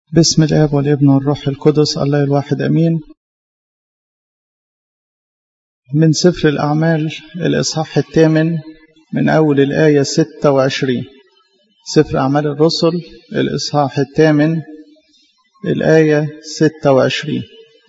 بسم الآب والابن والروح القدس الله الواحد أمين من سفر الأعمال الإصحاح الثامن من أول الآية 26 سفر أعمال الرسل الإصحاح الثامن الآية 26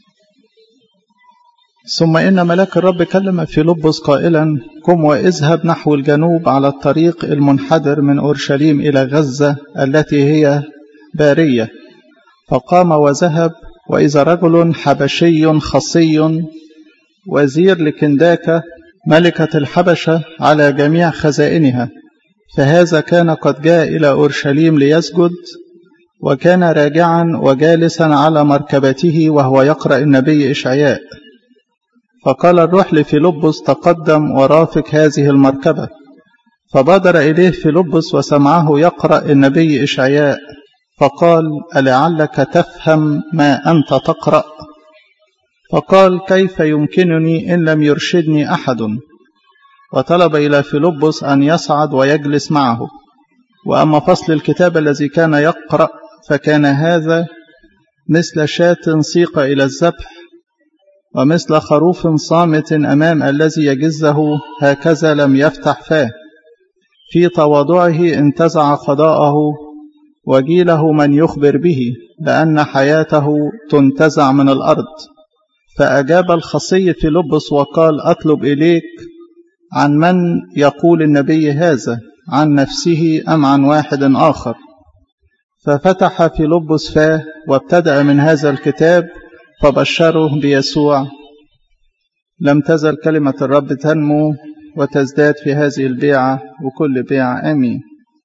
ثم إن ملاك الرب كلم في لبس قائلا قم واذهب نحو الجنوب على الطريق المنحدر من أورشليم إلى غزة التي هي بارية فقام وذهب وإذا رجل حبشي خصي وزير لكنداكة ملكة الحبشة على جميع خزائنها فهذا كان قد جاء إلى أورشليم ليسجد وكان راجعا وجالسا على مركبته وهو يقرأ النبي إشعياء فقال الروح لفيلبس تقدم ورافق هذه المركبة فبادر إليه فيلبس وسمعه يقرأ النبي إشعياء فقال ألعلك تفهم ما أنت تقرأ فقال كيف يمكنني إن لم يرشدني أحد وطلب إلى فيلبس أن يصعد ويجلس معه وأما فصل الكتاب الذي كان يقرأ فكان هذا مثل شاة سيق إلى الذبح ومثل خروف صامت أمام الذي يجزه هكذا لم يفتح فاه في تواضعه انتزع قضاءه وجيله من يخبر به لأن حياته تنتزع من الأرض فأجاب الخصي في لبس وقال أطلب إليك عن من يقول النبي هذا عن نفسه أم عن واحد آخر ففتح في لبس فاه وابتدأ من هذا الكتاب فبشره بيسوع لم تزل كلمة الرب تنمو وتزداد في هذه البيعة وكل بيعة آمين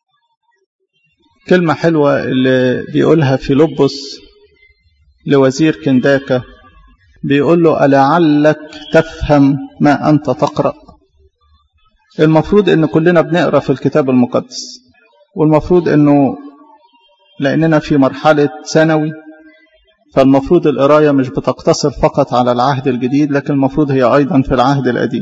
كلمة حلوة اللي بيقولها في لبس لوزير كنداكة بيقول له ألعلك تفهم ما أنت تقرأ المفروض أن كلنا بنقرأ في الكتاب المقدس والمفروض أنه لأننا في مرحلة ثانوي فالمفروض القراية مش بتقتصر فقط على العهد الجديد لكن المفروض هي أيضا في العهد القديم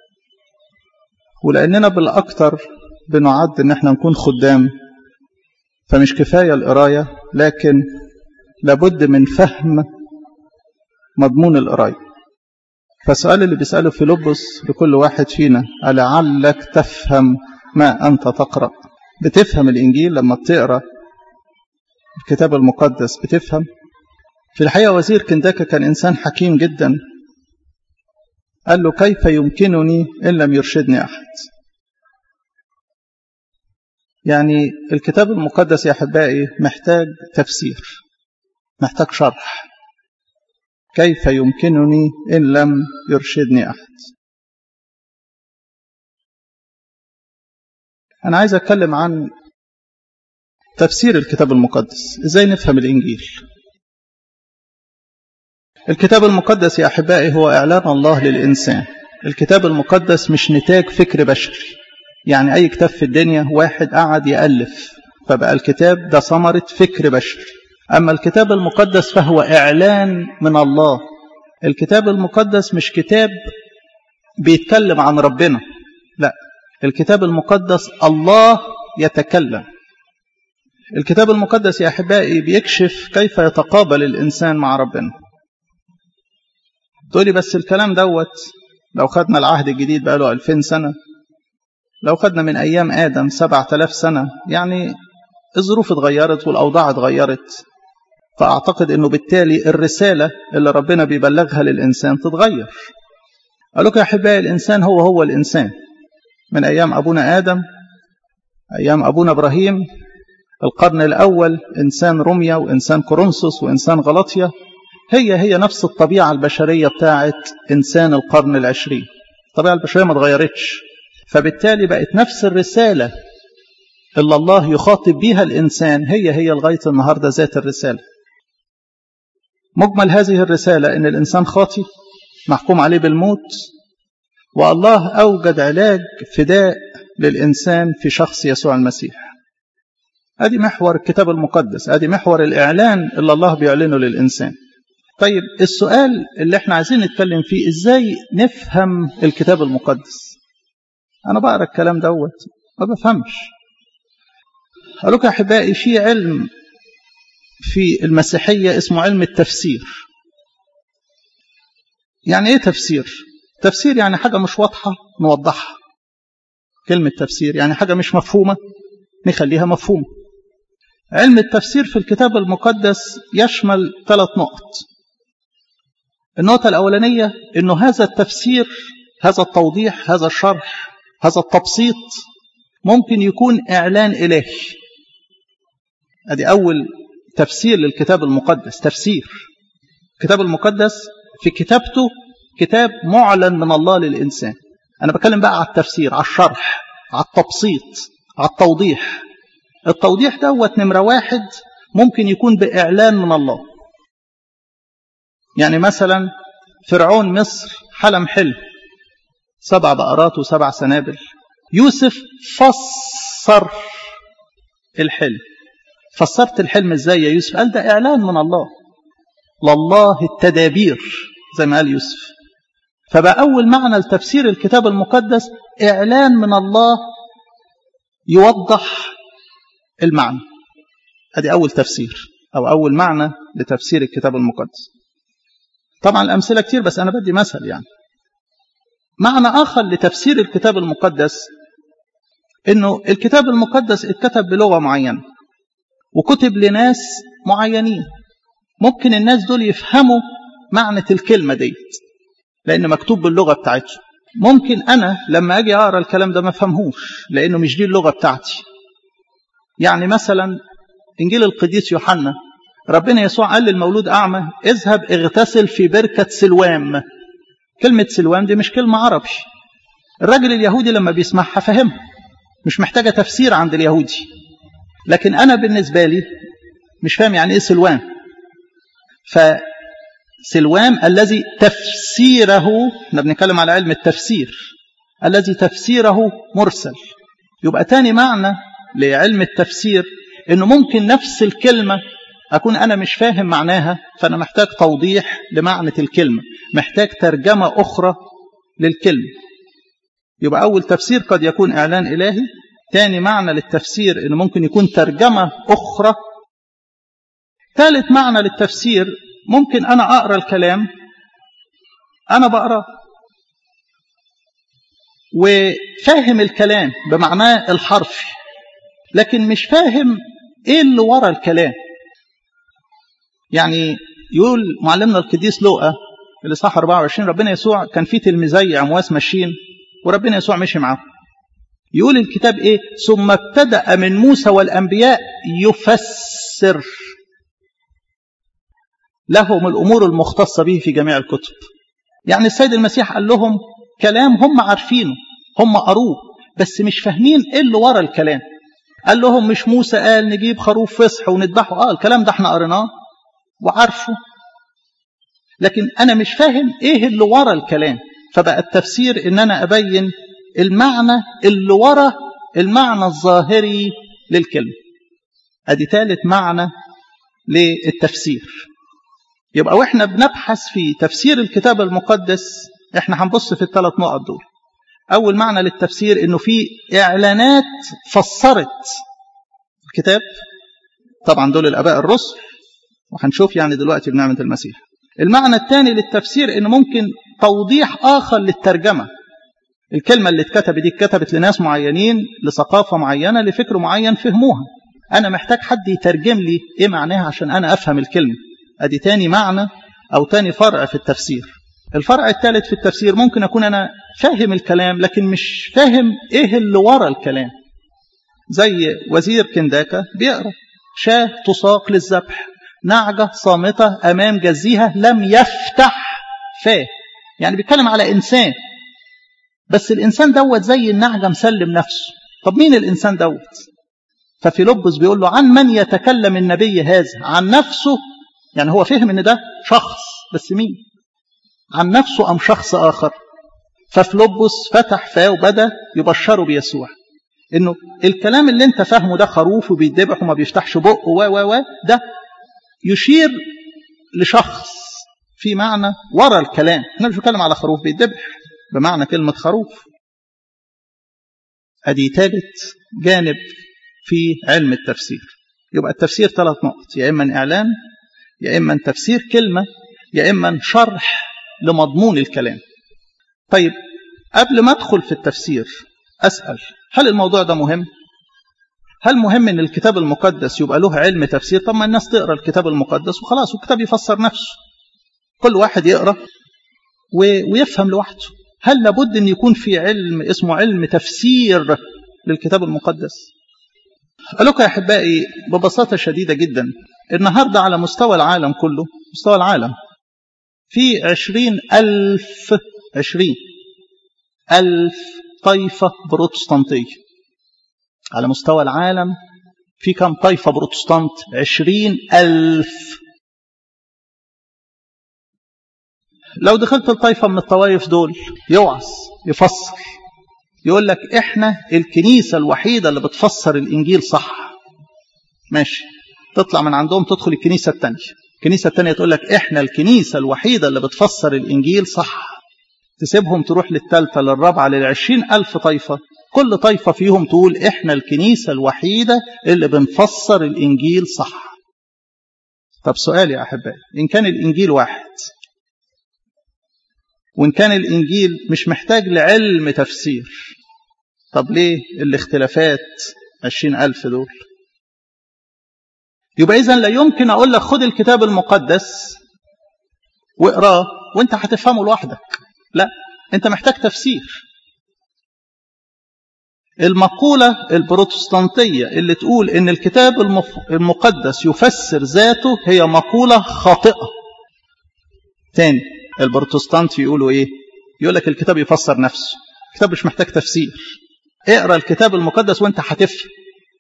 ولأننا بالأكثر بنعد أن احنا نكون خدام فمش كفاية القراية لكن لابد من فهم مضمون القراية فالسؤال اللي بيسأله في لبس لكل واحد فينا ألعلك تفهم ما أنت تقرأ بتفهم الإنجيل لما بتقرأ الكتاب المقدس بتفهم في الحقيقة وزير كنداكا كان إنسان حكيم جدا قال له كيف يمكنني إن لم يرشدني أحد يعني الكتاب المقدس يا أحبائي محتاج تفسير محتاج شرح كيف يمكنني إن لم يرشدني أحد أنا عايز أتكلم عن تفسير الكتاب المقدس إزاي نفهم الإنجيل الكتاب المقدس يا أحبائي هو إعلان الله للإنسان الكتاب المقدس مش نتاج فكر بشري يعني أي كتاب في الدنيا واحد قعد يألف فبقى الكتاب ده ثمرة فكر بشري أما الكتاب المقدس فهو إعلان من الله الكتاب المقدس مش كتاب بيتكلم عن ربنا لا الكتاب المقدس الله يتكلم الكتاب المقدس يا أحبائي بيكشف كيف يتقابل الإنسان مع ربنا تقولي بس الكلام دوت لو خدنا العهد الجديد بقى له 2000 سنة لو خدنا من أيام آدم 7000 سنة يعني الظروف اتغيرت والأوضاع اتغيرت فأعتقد أنه بالتالي الرسالة اللي ربنا بيبلغها للإنسان تتغير قال لك يا أحبائي الإنسان هو هو الإنسان من أيام أبونا آدم أيام أبونا إبراهيم القرن الأول إنسان روميا وإنسان كورنثوس وإنسان غلطية هي هي نفس الطبيعة البشرية بتاعت إنسان القرن العشرين الطبيعة البشرية ما اتغيرتش فبالتالي بقت نفس الرسالة اللي الله يخاطب بيها الإنسان هي هي لغاية النهاردة ذات الرسالة مجمل هذه الرسالة إن الإنسان خاطي محكوم عليه بالموت والله أوجد علاج فداء للإنسان في شخص يسوع المسيح ادي محور الكتاب المقدس ادي محور الإعلان اللي الله بيعلنه للإنسان طيب السؤال اللي احنا عايزين نتكلم فيه ازاي نفهم الكتاب المقدس انا بقرا الكلام دوت ما بفهمش قالوا يا احبائي في علم في المسيحية اسمه علم التفسير يعني ايه تفسير تفسير يعني حاجة مش واضحة نوضحها كلمة تفسير يعني حاجة مش مفهومة نخليها مفهومة علم التفسير في الكتاب المقدس يشمل ثلاث نقط النقطة الأولانية أنه هذا التفسير هذا التوضيح هذا الشرح هذا التبسيط ممكن يكون إعلان إلهي أدي أول تفسير للكتاب المقدس تفسير الكتاب المقدس في كتابته كتاب معلن من الله للإنسان أنا بكلم بقى على التفسير على الشرح على التبسيط على التوضيح التوضيح دوت نمرة واحد ممكن يكون بإعلان من الله يعني مثلا فرعون مصر حلم حلم سبع بقرات وسبع سنابل يوسف فسر الحلم فسرت الحلم ازاي يا يوسف قال ده اعلان من الله لله التدابير زي ما قال يوسف فبقى اول معنى لتفسير الكتاب المقدس اعلان من الله يوضح المعنى ادي اول تفسير او اول معنى لتفسير الكتاب المقدس طبعا الامثله كتير بس انا بدي مثل يعني معنى اخر لتفسير الكتاب المقدس انه الكتاب المقدس اتكتب بلغه معينه وكتب لناس معينين ممكن الناس دول يفهموا معنى الكلمه ديت لان مكتوب باللغه بتاعتهم ممكن انا لما اجي اقرا الكلام ده ما افهمهوش لانه مش دي اللغه بتاعتي يعني مثلا انجيل القديس يوحنا ربنا يسوع قال للمولود اعمى اذهب اغتسل في بركه سلوام كلمه سلوام دي مش كلمه عربي الراجل اليهودي لما بيسمعها فهمها مش محتاجه تفسير عند اليهودي لكن انا بالنسبه لي مش فاهم يعني ايه سلوام فسلوام الذي تفسيره احنا بنتكلم على علم التفسير الذي تفسيره مرسل يبقى تاني معنى لعلم التفسير انه ممكن نفس الكلمه اكون انا مش فاهم معناها فانا محتاج توضيح لمعنى الكلمه محتاج ترجمه اخرى للكلمه يبقى اول تفسير قد يكون اعلان الهي تاني معنى للتفسير انه ممكن يكون ترجمه اخرى ثالث معنى للتفسير ممكن انا اقرا الكلام انا بقراه وفاهم الكلام بمعناه الحرفي لكن مش فاهم ايه اللي ورا الكلام يعني يقول معلمنا القديس لوقا في الاصحاح 24 ربنا يسوع كان في تلميذي عمواس ماشيين وربنا يسوع مشي معاهم يقول الكتاب ايه ثم ابتدا من موسى والانبياء يفسر لهم الامور المختصه به في جميع الكتب يعني السيد المسيح قال لهم كلام هم عارفينه هم قروه بس مش فاهمين ايه اللي ورا الكلام قال لهم مش موسى قال نجيب خروف فصح ونذبحه اه الكلام ده احنا قريناه وعارفه لكن انا مش فاهم ايه اللي ورا الكلام فبقى التفسير ان انا ابين المعنى اللي ورا المعنى الظاهري للكلمه ادي ثالث معنى للتفسير يبقى واحنا بنبحث في تفسير الكتاب المقدس احنا هنبص في الثلاث نقط دول اول معنى للتفسير انه في اعلانات فسرت الكتاب طبعا دول الاباء الرسل وهنشوف يعني دلوقتي بنعمه المسيح المعنى الثاني للتفسير انه ممكن توضيح اخر للترجمه الكلمه اللي اتكتبت دي اتكتبت لناس معينين لثقافه معينه لفكر معين فهموها انا محتاج حد يترجم لي ايه معناها عشان انا افهم الكلمه ادي تاني معنى او تاني فرع في التفسير الفرع الثالث في التفسير ممكن اكون انا فاهم الكلام لكن مش فاهم ايه اللي ورا الكلام زي وزير كنداكا بيقرا شاه تساق للذبح نعجة صامتة أمام جزيها لم يفتح فاه يعني بيتكلم على إنسان بس الإنسان دوت زي النعجة مسلم نفسه طب مين الإنسان دوت ففيلبس بيقول له عن من يتكلم النبي هذا عن نفسه يعني هو فهم ان ده شخص بس مين عن نفسه ام شخص اخر ففلوبس فتح فاه وبدا يبشره بيسوع انه الكلام اللي انت فاهمه ده خروف وبيتذبح وما بيفتحش بقه و و و ده يشير لشخص في معنى ورا الكلام احنا مش بنتكلم على خروف بيتذبح بمعنى كلمه خروف ادي ثالث جانب في علم التفسير يبقى التفسير ثلاث نقط يا إما إعلان يا إما تفسير كلمة يا إما شرح لمضمون الكلام طيب قبل ما أدخل في التفسير أسأل هل الموضوع ده مهم؟ هل مهم ان الكتاب المقدس يبقى له علم تفسير طب ما الناس تقرا الكتاب المقدس وخلاص والكتاب يفسر نفسه كل واحد يقرا ويفهم لوحده هل لابد ان يكون في علم اسمه علم تفسير للكتاب المقدس قال لكم يا احبائي ببساطه شديده جدا النهارده على مستوى العالم كله مستوى العالم في عشرين ألف عشرين ألف طائفة بروتستانتية على مستوى العالم في كم طائفة بروتستانت عشرين ألف لو دخلت الطائفة من الطوائف دول يوعظ يفسر يقول لك احنا الكنيسة الوحيدة اللي بتفسر الإنجيل صح ماشي تطلع من عندهم تدخل الكنيسة التانية الكنيسة التانية تقول لك احنا الكنيسة الوحيدة اللي بتفسر الإنجيل صح تسيبهم تروح للتالتة للرابعة للعشرين ألف طائفة كل طائفة فيهم تقول احنا الكنيسة الوحيدة اللي بنفسر الإنجيل صح طب سؤال يا أحبائي إن كان الإنجيل واحد وإن كان الإنجيل مش محتاج لعلم تفسير طب ليه الاختلافات عشرين ألف دول يبقى إذا لا يمكن أقول لك خد الكتاب المقدس واقراه وانت هتفهمه لوحدك لا انت محتاج تفسير المقولة البروتستانتية اللي تقول ان الكتاب المقدس يفسر ذاته هي مقولة خاطئة تاني البروتستانت يقولوا ايه يقول لك الكتاب يفسر نفسه الكتاب مش محتاج تفسير اقرا الكتاب المقدس وانت هتفهم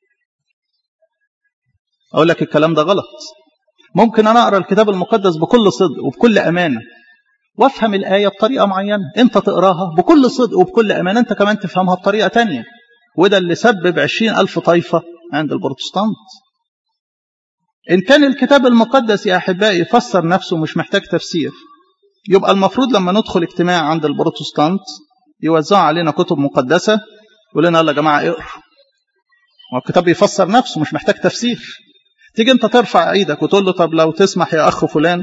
اقول لك الكلام ده غلط ممكن انا اقرا الكتاب المقدس بكل صدق وبكل امانه وافهم الايه بطريقه معينه انت تقراها بكل صدق وبكل امانه انت كمان تفهمها بطريقه تانية وده اللي سبب عشرين ألف طائفة عند البروتستانت إن كان الكتاب المقدس يا أحبائي يفسر نفسه مش محتاج تفسير يبقى المفروض لما ندخل اجتماع عند البروتستانت يوزعوا علينا كتب مقدسة يقول لنا يلا يا جماعة اقروا والكتاب بيفسر نفسه مش محتاج تفسير تيجي انت ترفع ايدك وتقول له طب لو تسمح يا اخ فلان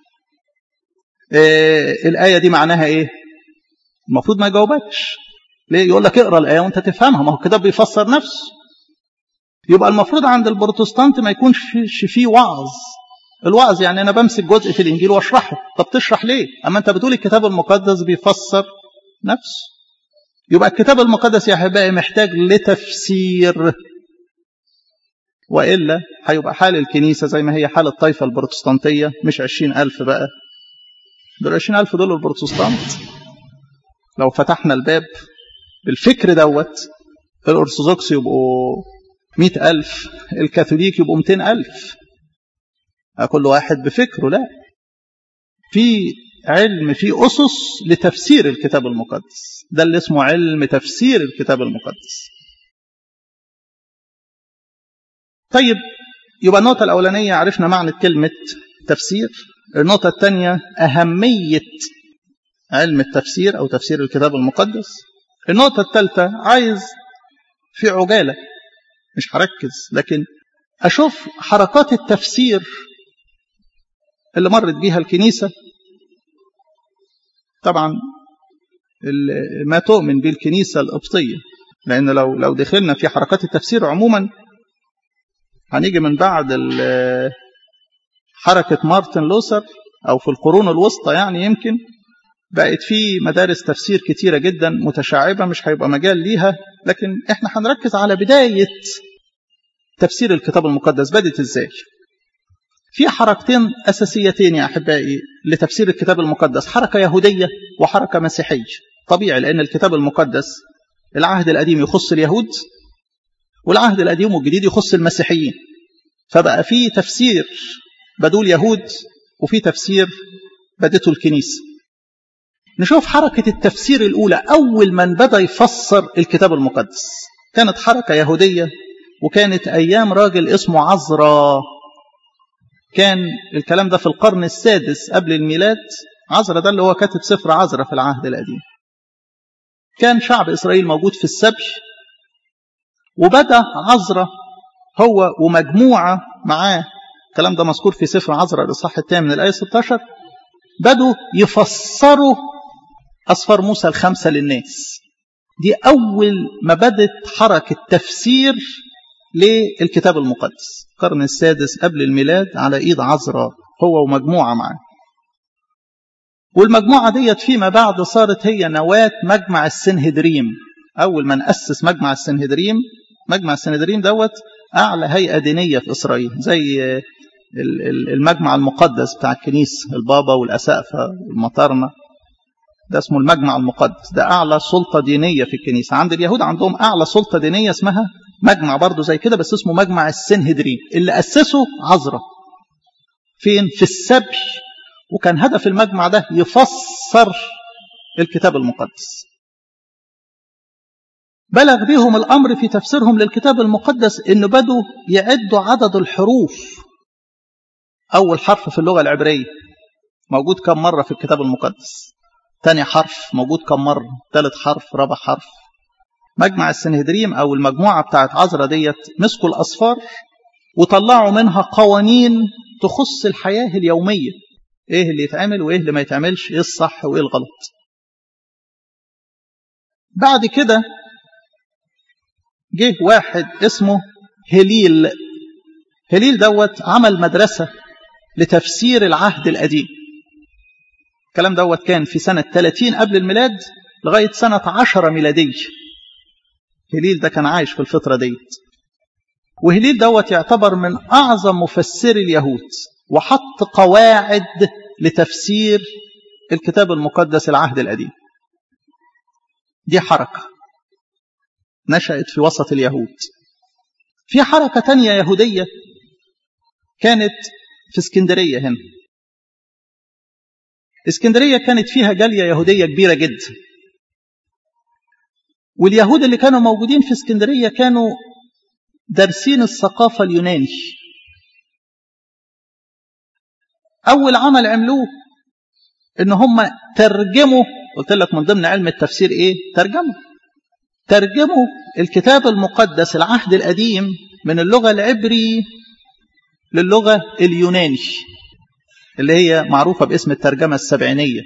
إيه الآية دي معناها ايه المفروض ما يجاوبكش ليه يقول لك اقرا الآية وانت تفهمها ما هو الكتاب بيفسر نفسه يبقى المفروض عند البروتستانت ما يكونش فيه وعظ الوعظ يعني انا بمسك جزء في الانجيل واشرحه طب تشرح ليه اما انت بتقول الكتاب المقدس بيفسر نفسه يبقى الكتاب المقدس يا احبائي محتاج لتفسير وإلا هيبقى حال الكنيسة زي ما هي حال الطائفة البروتستانتية مش عشرين ألف بقى دول عشرين ألف دول البروتستانت لو فتحنا الباب بالفكر دوت الأرثوذكس يبقوا مئة ألف الكاثوليك يبقوا مئتين ألف كل واحد بفكره لا في علم في أسس لتفسير الكتاب المقدس ده اللي اسمه علم تفسير الكتاب المقدس طيب يبقى النقطة الأولانية عرفنا معنى كلمة تفسير النقطة الثانية أهمية علم التفسير أو تفسير الكتاب المقدس النقطة الثالثة عايز في عجالة مش هركز لكن أشوف حركات التفسير اللي مرت بيها الكنيسة طبعا ما تؤمن به الكنيسة القبطية لأن لو لو دخلنا في حركات التفسير عموما هنيجي من بعد حركة مارتن لوثر أو في القرون الوسطى يعني يمكن بقت في مدارس تفسير كتيرة جدا متشعبة مش هيبقى مجال ليها لكن احنا هنركز على بداية تفسير الكتاب المقدس بدت ازاي في حركتين أساسيتين يا أحبائي لتفسير الكتاب المقدس حركة يهودية وحركة مسيحية طبيعي لأن الكتاب المقدس العهد القديم يخص اليهود والعهد القديم والجديد يخص المسيحيين فبقى في تفسير بدو اليهود وفي تفسير بدته الكنيسة نشوف حركة التفسير الأولى أول من بدأ يفسر الكتاب المقدس كانت حركة يهودية وكانت أيام راجل اسمه عزرا كان الكلام ده في القرن السادس قبل الميلاد عزرا ده اللي هو كاتب سفر عزرا في العهد القديم كان شعب إسرائيل موجود في السبي وبدأ عزرا هو ومجموعة معاه الكلام ده مذكور في سفر عذراء الإصحاح الثامن الآية 16 بدوا يفسروا أصفار موسى الخمسة للناس دي أول ما بدت حركة تفسير للكتاب المقدس القرن السادس قبل الميلاد على إيد عذراء هو ومجموعة معاه والمجموعة ديت فيما بعد صارت هي نواة مجمع السنهدريم أول ما نأسس مجمع السنهدريم مجمع السنهدريم دوت أعلى هيئة دينية في إسرائيل زي المجمع المقدس بتاع الكنيسة البابا والأسقفة والمطارنة ده اسمه المجمع المقدس ده أعلى سلطة دينية في الكنيسة عند اليهود عندهم أعلى سلطة دينية اسمها مجمع برضه زي كده بس اسمه مجمع السنهدرين اللي أسسه عذرا فين في السبي وكان هدف المجمع ده يفسر الكتاب المقدس بلغ بهم الأمر في تفسيرهم للكتاب المقدس إنه بدوا يعدوا عدد الحروف أول حرف في اللغة العبرية موجود كم مرة في الكتاب المقدس تاني حرف موجود كم مرة ثالث حرف رابع حرف مجمع السنهدريم أو المجموعة بتاعت عذرا ديت مسكوا الأصفار وطلعوا منها قوانين تخص الحياة اليومية إيه اللي يتعمل وإيه اللي ما يتعملش إيه الصح وإيه الغلط بعد كده جه واحد اسمه هليل هليل دوت عمل مدرسة لتفسير العهد القديم الكلام دوت كان في سنة 30 قبل الميلاد لغاية سنة 10 ميلادية هليل ده كان عايش في الفترة ديت وهليل دوت يعتبر من أعظم مفسري اليهود وحط قواعد لتفسير الكتاب المقدس العهد القديم دي حركة نشأت في وسط اليهود في حركة تانية يهودية كانت في اسكندرية هنا اسكندرية كانت فيها جالية يهودية كبيرة جدا واليهود اللي كانوا موجودين في اسكندرية كانوا دارسين الثقافة اليوناني أول عمل عملوه إن هم ترجموا قلت لك من ضمن علم التفسير إيه؟ ترجموا ترجموا الكتاب المقدس العهد القديم من اللغة العبري للغة اليوناني اللي هي معروفة باسم الترجمة السبعينية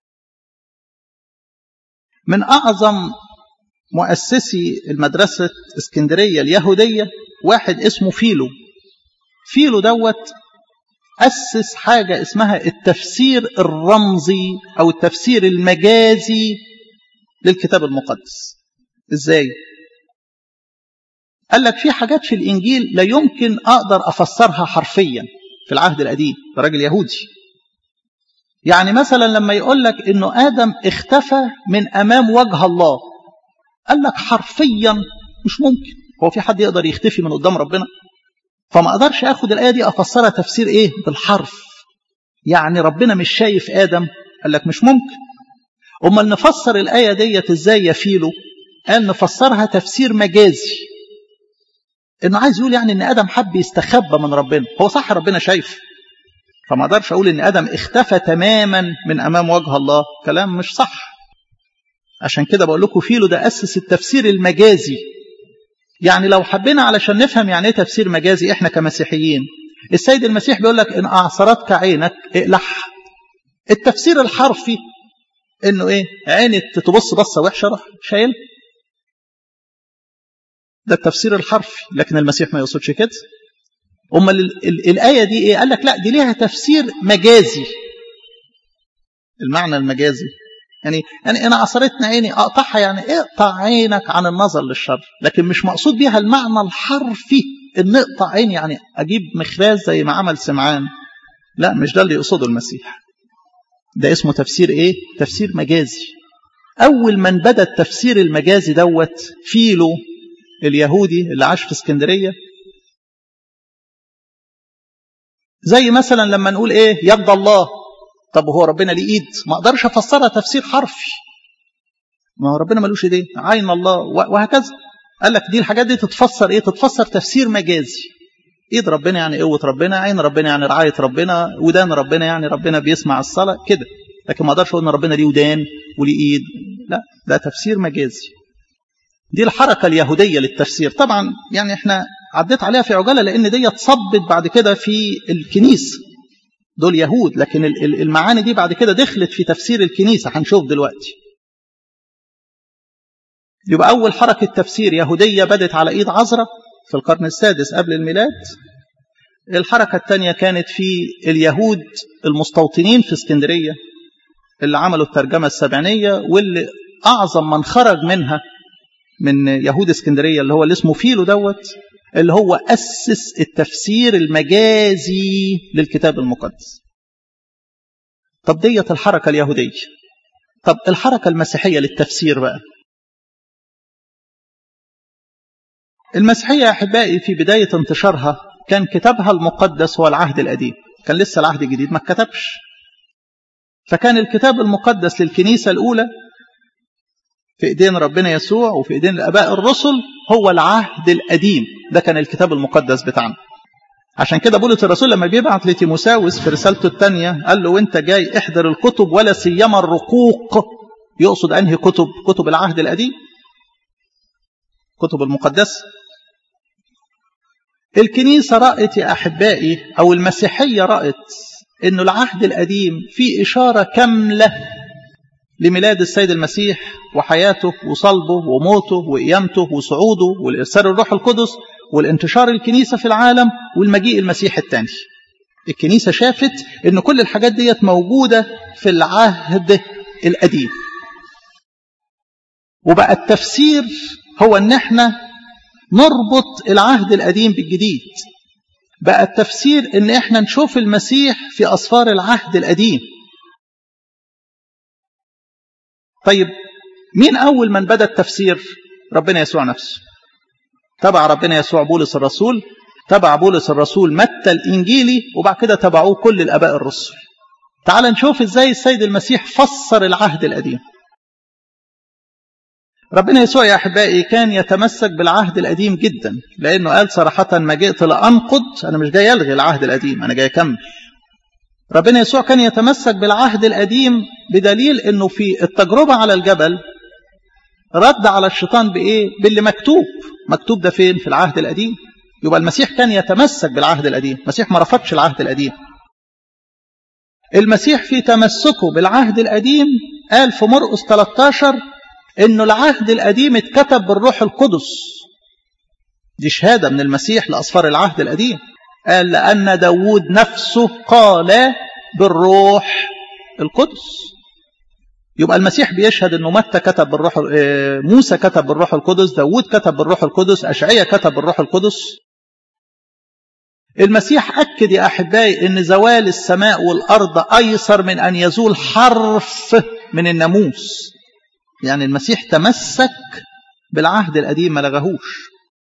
من أعظم مؤسسي المدرسة اسكندرية اليهودية واحد اسمه فيلو فيلو دوت أسس حاجة اسمها التفسير الرمزي أو التفسير المجازي للكتاب المقدس إزاي؟ قال لك في حاجات في الإنجيل لا يمكن أقدر أفسرها حرفيا في العهد القديم ده راجل يهودي يعني مثلا لما يقول لك انه ادم اختفى من امام وجه الله قال لك حرفيا مش ممكن هو في حد يقدر يختفي من قدام ربنا فما اقدرش اخد الايه دي افسرها تفسير ايه بالحرف يعني ربنا مش شايف ادم قال لك مش ممكن امال نفسر الايه ديت ازاي يفيله قال نفسرها تفسير مجازي انه عايز يقول يعني ان ادم حب يستخبى من ربنا هو صح ربنا شايف فما اقدرش اقول ان ادم اختفى تماما من امام وجه الله كلام مش صح عشان كده بقول لكم فيلو ده اسس التفسير المجازي يعني لو حبينا علشان نفهم يعني ايه تفسير مجازي احنا كمسيحيين السيد المسيح بيقول لك ان اعصرتك عينك اقلعها التفسير الحرفي انه ايه عينك تبص بصه وحشه روح شايل ده التفسير الحرفي لكن المسيح ما يقصدش كده امال الايه دي ايه قال لك لا دي ليها تفسير مجازي المعنى المجازي يعني يعني انا عصرتنا عيني اقطعها يعني اقطع عينك عن النظر للشر لكن مش مقصود بيها المعنى الحرفي ان اقطع عيني يعني اجيب مخراز زي ما عمل سمعان لا مش ده اللي يقصده المسيح ده اسمه تفسير ايه تفسير مجازي اول من بدا التفسير المجازي دوت فيلو اليهودي اللي عاش في اسكندريه زي مثلا لما نقول ايه يد الله طب هو ربنا ليه ايد ما اقدرش افسرها تفسير حرفي ما هو ربنا ملوش ايدين عين الله وهكذا قال لك دي الحاجات دي تتفسر ايه تتفسر تفسير مجازي ايد ربنا يعني قوه ربنا عين ربنا يعني رعايه ربنا ودان ربنا يعني ربنا بيسمع الصلاه كده لكن ما اقدرش اقول ان ربنا ليه ودان وليه ايد لا ده تفسير مجازي دي الحركه اليهوديه للتفسير طبعا يعني احنا عديت عليها في عجاله لان دي اتصبت بعد كده في الكنيسه دول يهود لكن المعاني دي بعد كده دخلت في تفسير الكنيسه هنشوف دلوقتي يبقى اول حركه تفسير يهوديه بدت على ايد عزرا في القرن السادس قبل الميلاد الحركه الثانيه كانت في اليهود المستوطنين في اسكندريه اللي عملوا الترجمه السبعينيه واللي اعظم من خرج منها من يهود اسكندريه اللي هو اللي اسمه فيلو دوت اللي هو اسس التفسير المجازي للكتاب المقدس طب ديت الحركه اليهوديه طب الحركه المسيحيه للتفسير بقى المسيحيه يا احبائي في بدايه انتشارها كان كتابها المقدس هو العهد القديم كان لسه العهد الجديد ما اتكتبش فكان الكتاب المقدس للكنيسه الاولى في ايدين ربنا يسوع وفي ايدين الاباء الرسل هو العهد القديم ده كان الكتاب المقدس بتاعنا عشان كده بولس الرسول لما بيبعت لتيموساوس في رسالته الثانيه قال له وانت جاي احضر الكتب ولا سيما الرقوق يقصد انهي كتب كتب العهد القديم كتب المقدسه الكنيسه رأت يا احبائي او المسيحيه رأت انه العهد القديم فيه اشاره كامله لميلاد السيد المسيح وحياته وصلبه وموته وقيامته وصعوده والإرسال الروح القدس والانتشار الكنيسة في العالم والمجيء المسيح الثاني الكنيسة شافت ان كل الحاجات ديت موجودة في العهد القديم وبقى التفسير هو ان احنا نربط العهد القديم بالجديد بقى التفسير ان احنا نشوف المسيح في اسفار العهد القديم طيب مين أول من بدأ التفسير ربنا يسوع نفسه تبع ربنا يسوع بولس الرسول تبع بولس الرسول متى الإنجيلي وبعد كده تبعوه كل الأباء الرسل تعال نشوف إزاي السيد المسيح فسر العهد القديم ربنا يسوع يا أحبائي كان يتمسك بالعهد القديم جدا لأنه قال صراحة ما جئت لأنقض أنا مش جاي ألغي العهد القديم أنا جاي أكمل ربنا يسوع كان يتمسك بالعهد القديم بدليل انه في التجربة على الجبل رد على الشيطان بايه باللي مكتوب مكتوب ده فين في العهد القديم يبقى المسيح كان يتمسك بالعهد القديم المسيح ما رفضش العهد القديم المسيح في تمسكه بالعهد القديم قال في مرقس 13 انه العهد القديم اتكتب بالروح القدس دي شهادة من المسيح لأصفار العهد القديم قال لأن داود نفسه قال بالروح القدس يبقى المسيح بيشهد انه متى كتب بالروح موسى كتب بالروح القدس داود كتب بالروح القدس اشعياء كتب بالروح القدس المسيح اكد يا احبائي ان زوال السماء والارض ايسر من ان يزول حرف من الناموس يعني المسيح تمسك بالعهد القديم ما لغاهوش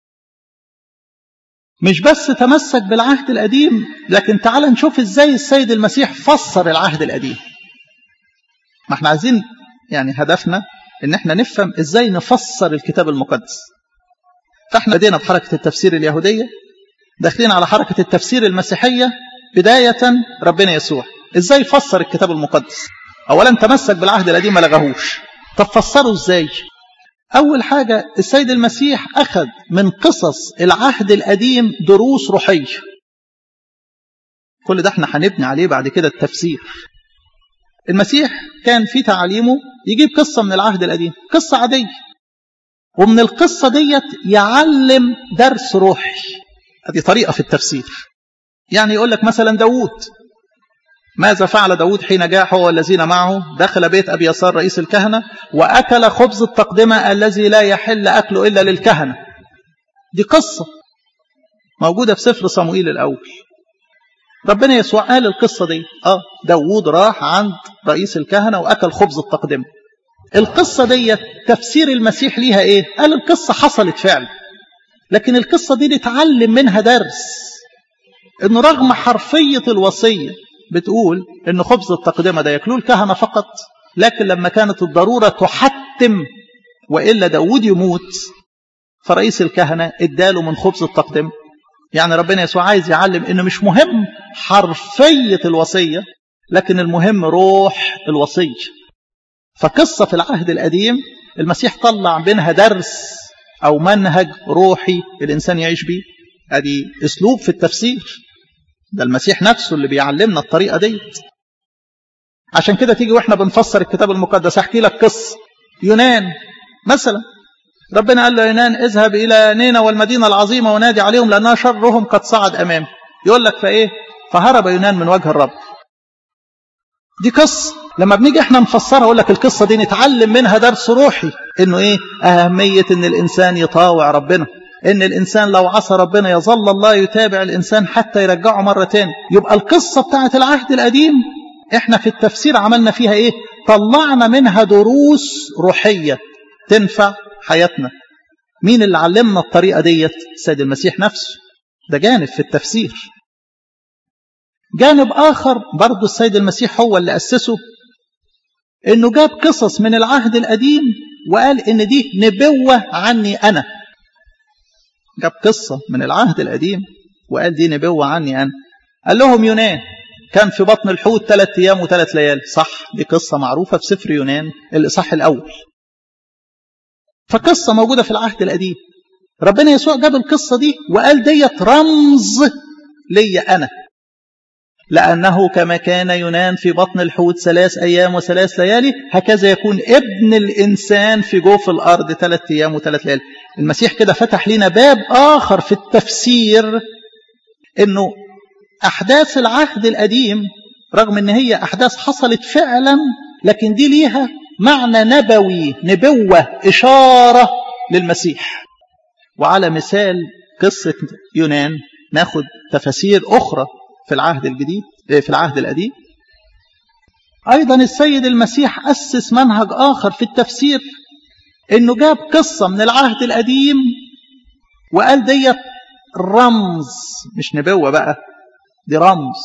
مش بس تمسك بالعهد القديم لكن تعال نشوف ازاي السيد المسيح فسر العهد القديم ما احنا عايزين يعني هدفنا ان احنا نفهم ازاي نفسر الكتاب المقدس فاحنا بدينا بحركة التفسير اليهودية داخلين على حركة التفسير المسيحية بداية ربنا يسوع ازاي فسر الكتاب المقدس اولا تمسك بالعهد القديم ما لغاهوش طب فسره ازاي أول حاجة السيد المسيح أخذ من قصص العهد القديم دروس روحية كل ده احنا هنبني عليه بعد كده التفسير المسيح كان في تعاليمه يجيب قصة من العهد القديم قصة عادية ومن القصة ديت يعلم درس روحي هذه طريقة في التفسير يعني يقول لك مثلا داوود ماذا فعل داود حين جاء هو والذين معه دخل بيت أبي يسار رئيس الكهنة وأكل خبز التقدمة الذي لا يحل أكله إلا للكهنة دي قصة موجودة في سفر صموئيل الأول ربنا يسوع قال القصة دي آه داود راح عند رئيس الكهنة وأكل خبز التقدمة القصة دي تفسير المسيح ليها إيه قال القصة حصلت فعلا لكن القصة دي نتعلم منها درس إن رغم حرفية الوصية بتقول ان خبز التقدمه ده ياكلوه الكهنه فقط لكن لما كانت الضروره تحتم والا داود يموت فرئيس الكهنه اداله من خبز التقدمه يعني ربنا يسوع عايز يعلم انه مش مهم حرفيه الوصيه لكن المهم روح الوصيه فقصه في العهد القديم المسيح طلع منها درس او منهج روحي الانسان يعيش بيه ادي اسلوب في التفسير ده المسيح نفسه اللي بيعلمنا الطريقه ديت عشان كده تيجي واحنا بنفسر الكتاب المقدس احكي لك قصه يونان مثلا ربنا قال له يونان اذهب الى نينا والمدينه العظيمه ونادي عليهم لانها شرهم قد صعد امامي يقول لك فايه فهرب يونان من وجه الرب دي قصه لما بنيجي احنا نفسرها اقول لك القصه دي نتعلم منها درس روحي انه ايه اهميه ان الانسان يطاوع ربنا ان الانسان لو عصى ربنا يظل الله يتابع الانسان حتى يرجعه مره تاني يبقى القصه بتاعه العهد القديم احنا في التفسير عملنا فيها ايه طلعنا منها دروس روحيه تنفع حياتنا مين اللي علمنا الطريقه ديت السيد المسيح نفسه ده جانب في التفسير جانب اخر برضه السيد المسيح هو اللي اسسه انه جاب قصص من العهد القديم وقال ان دي نبوه عني انا جاب قصه من العهد القديم وقال دي نبوه عني انا قال لهم يونان كان في بطن الحوت ثلاث ايام وثلاث ليالي صح دي قصه معروفه في سفر يونان الاصحاح الاول فقصه موجوده في العهد القديم ربنا يسوع جاب القصه دي وقال ديت رمز ليا انا لأنه كما كان يونان في بطن الحوت ثلاث أيام وثلاث ليالي هكذا يكون ابن الإنسان في جوف الأرض ثلاث أيام وثلاث ليالي المسيح كده فتح لنا باب آخر في التفسير أنه أحداث العهد القديم رغم أن هي أحداث حصلت فعلا لكن دي ليها معنى نبوي نبوة إشارة للمسيح وعلى مثال قصة يونان ناخد تفاسير أخرى في العهد الجديد في العهد القديم أيضا السيد المسيح أسس منهج آخر في التفسير إنه جاب قصة من العهد القديم وقال ديت رمز مش نبوة بقى دي رمز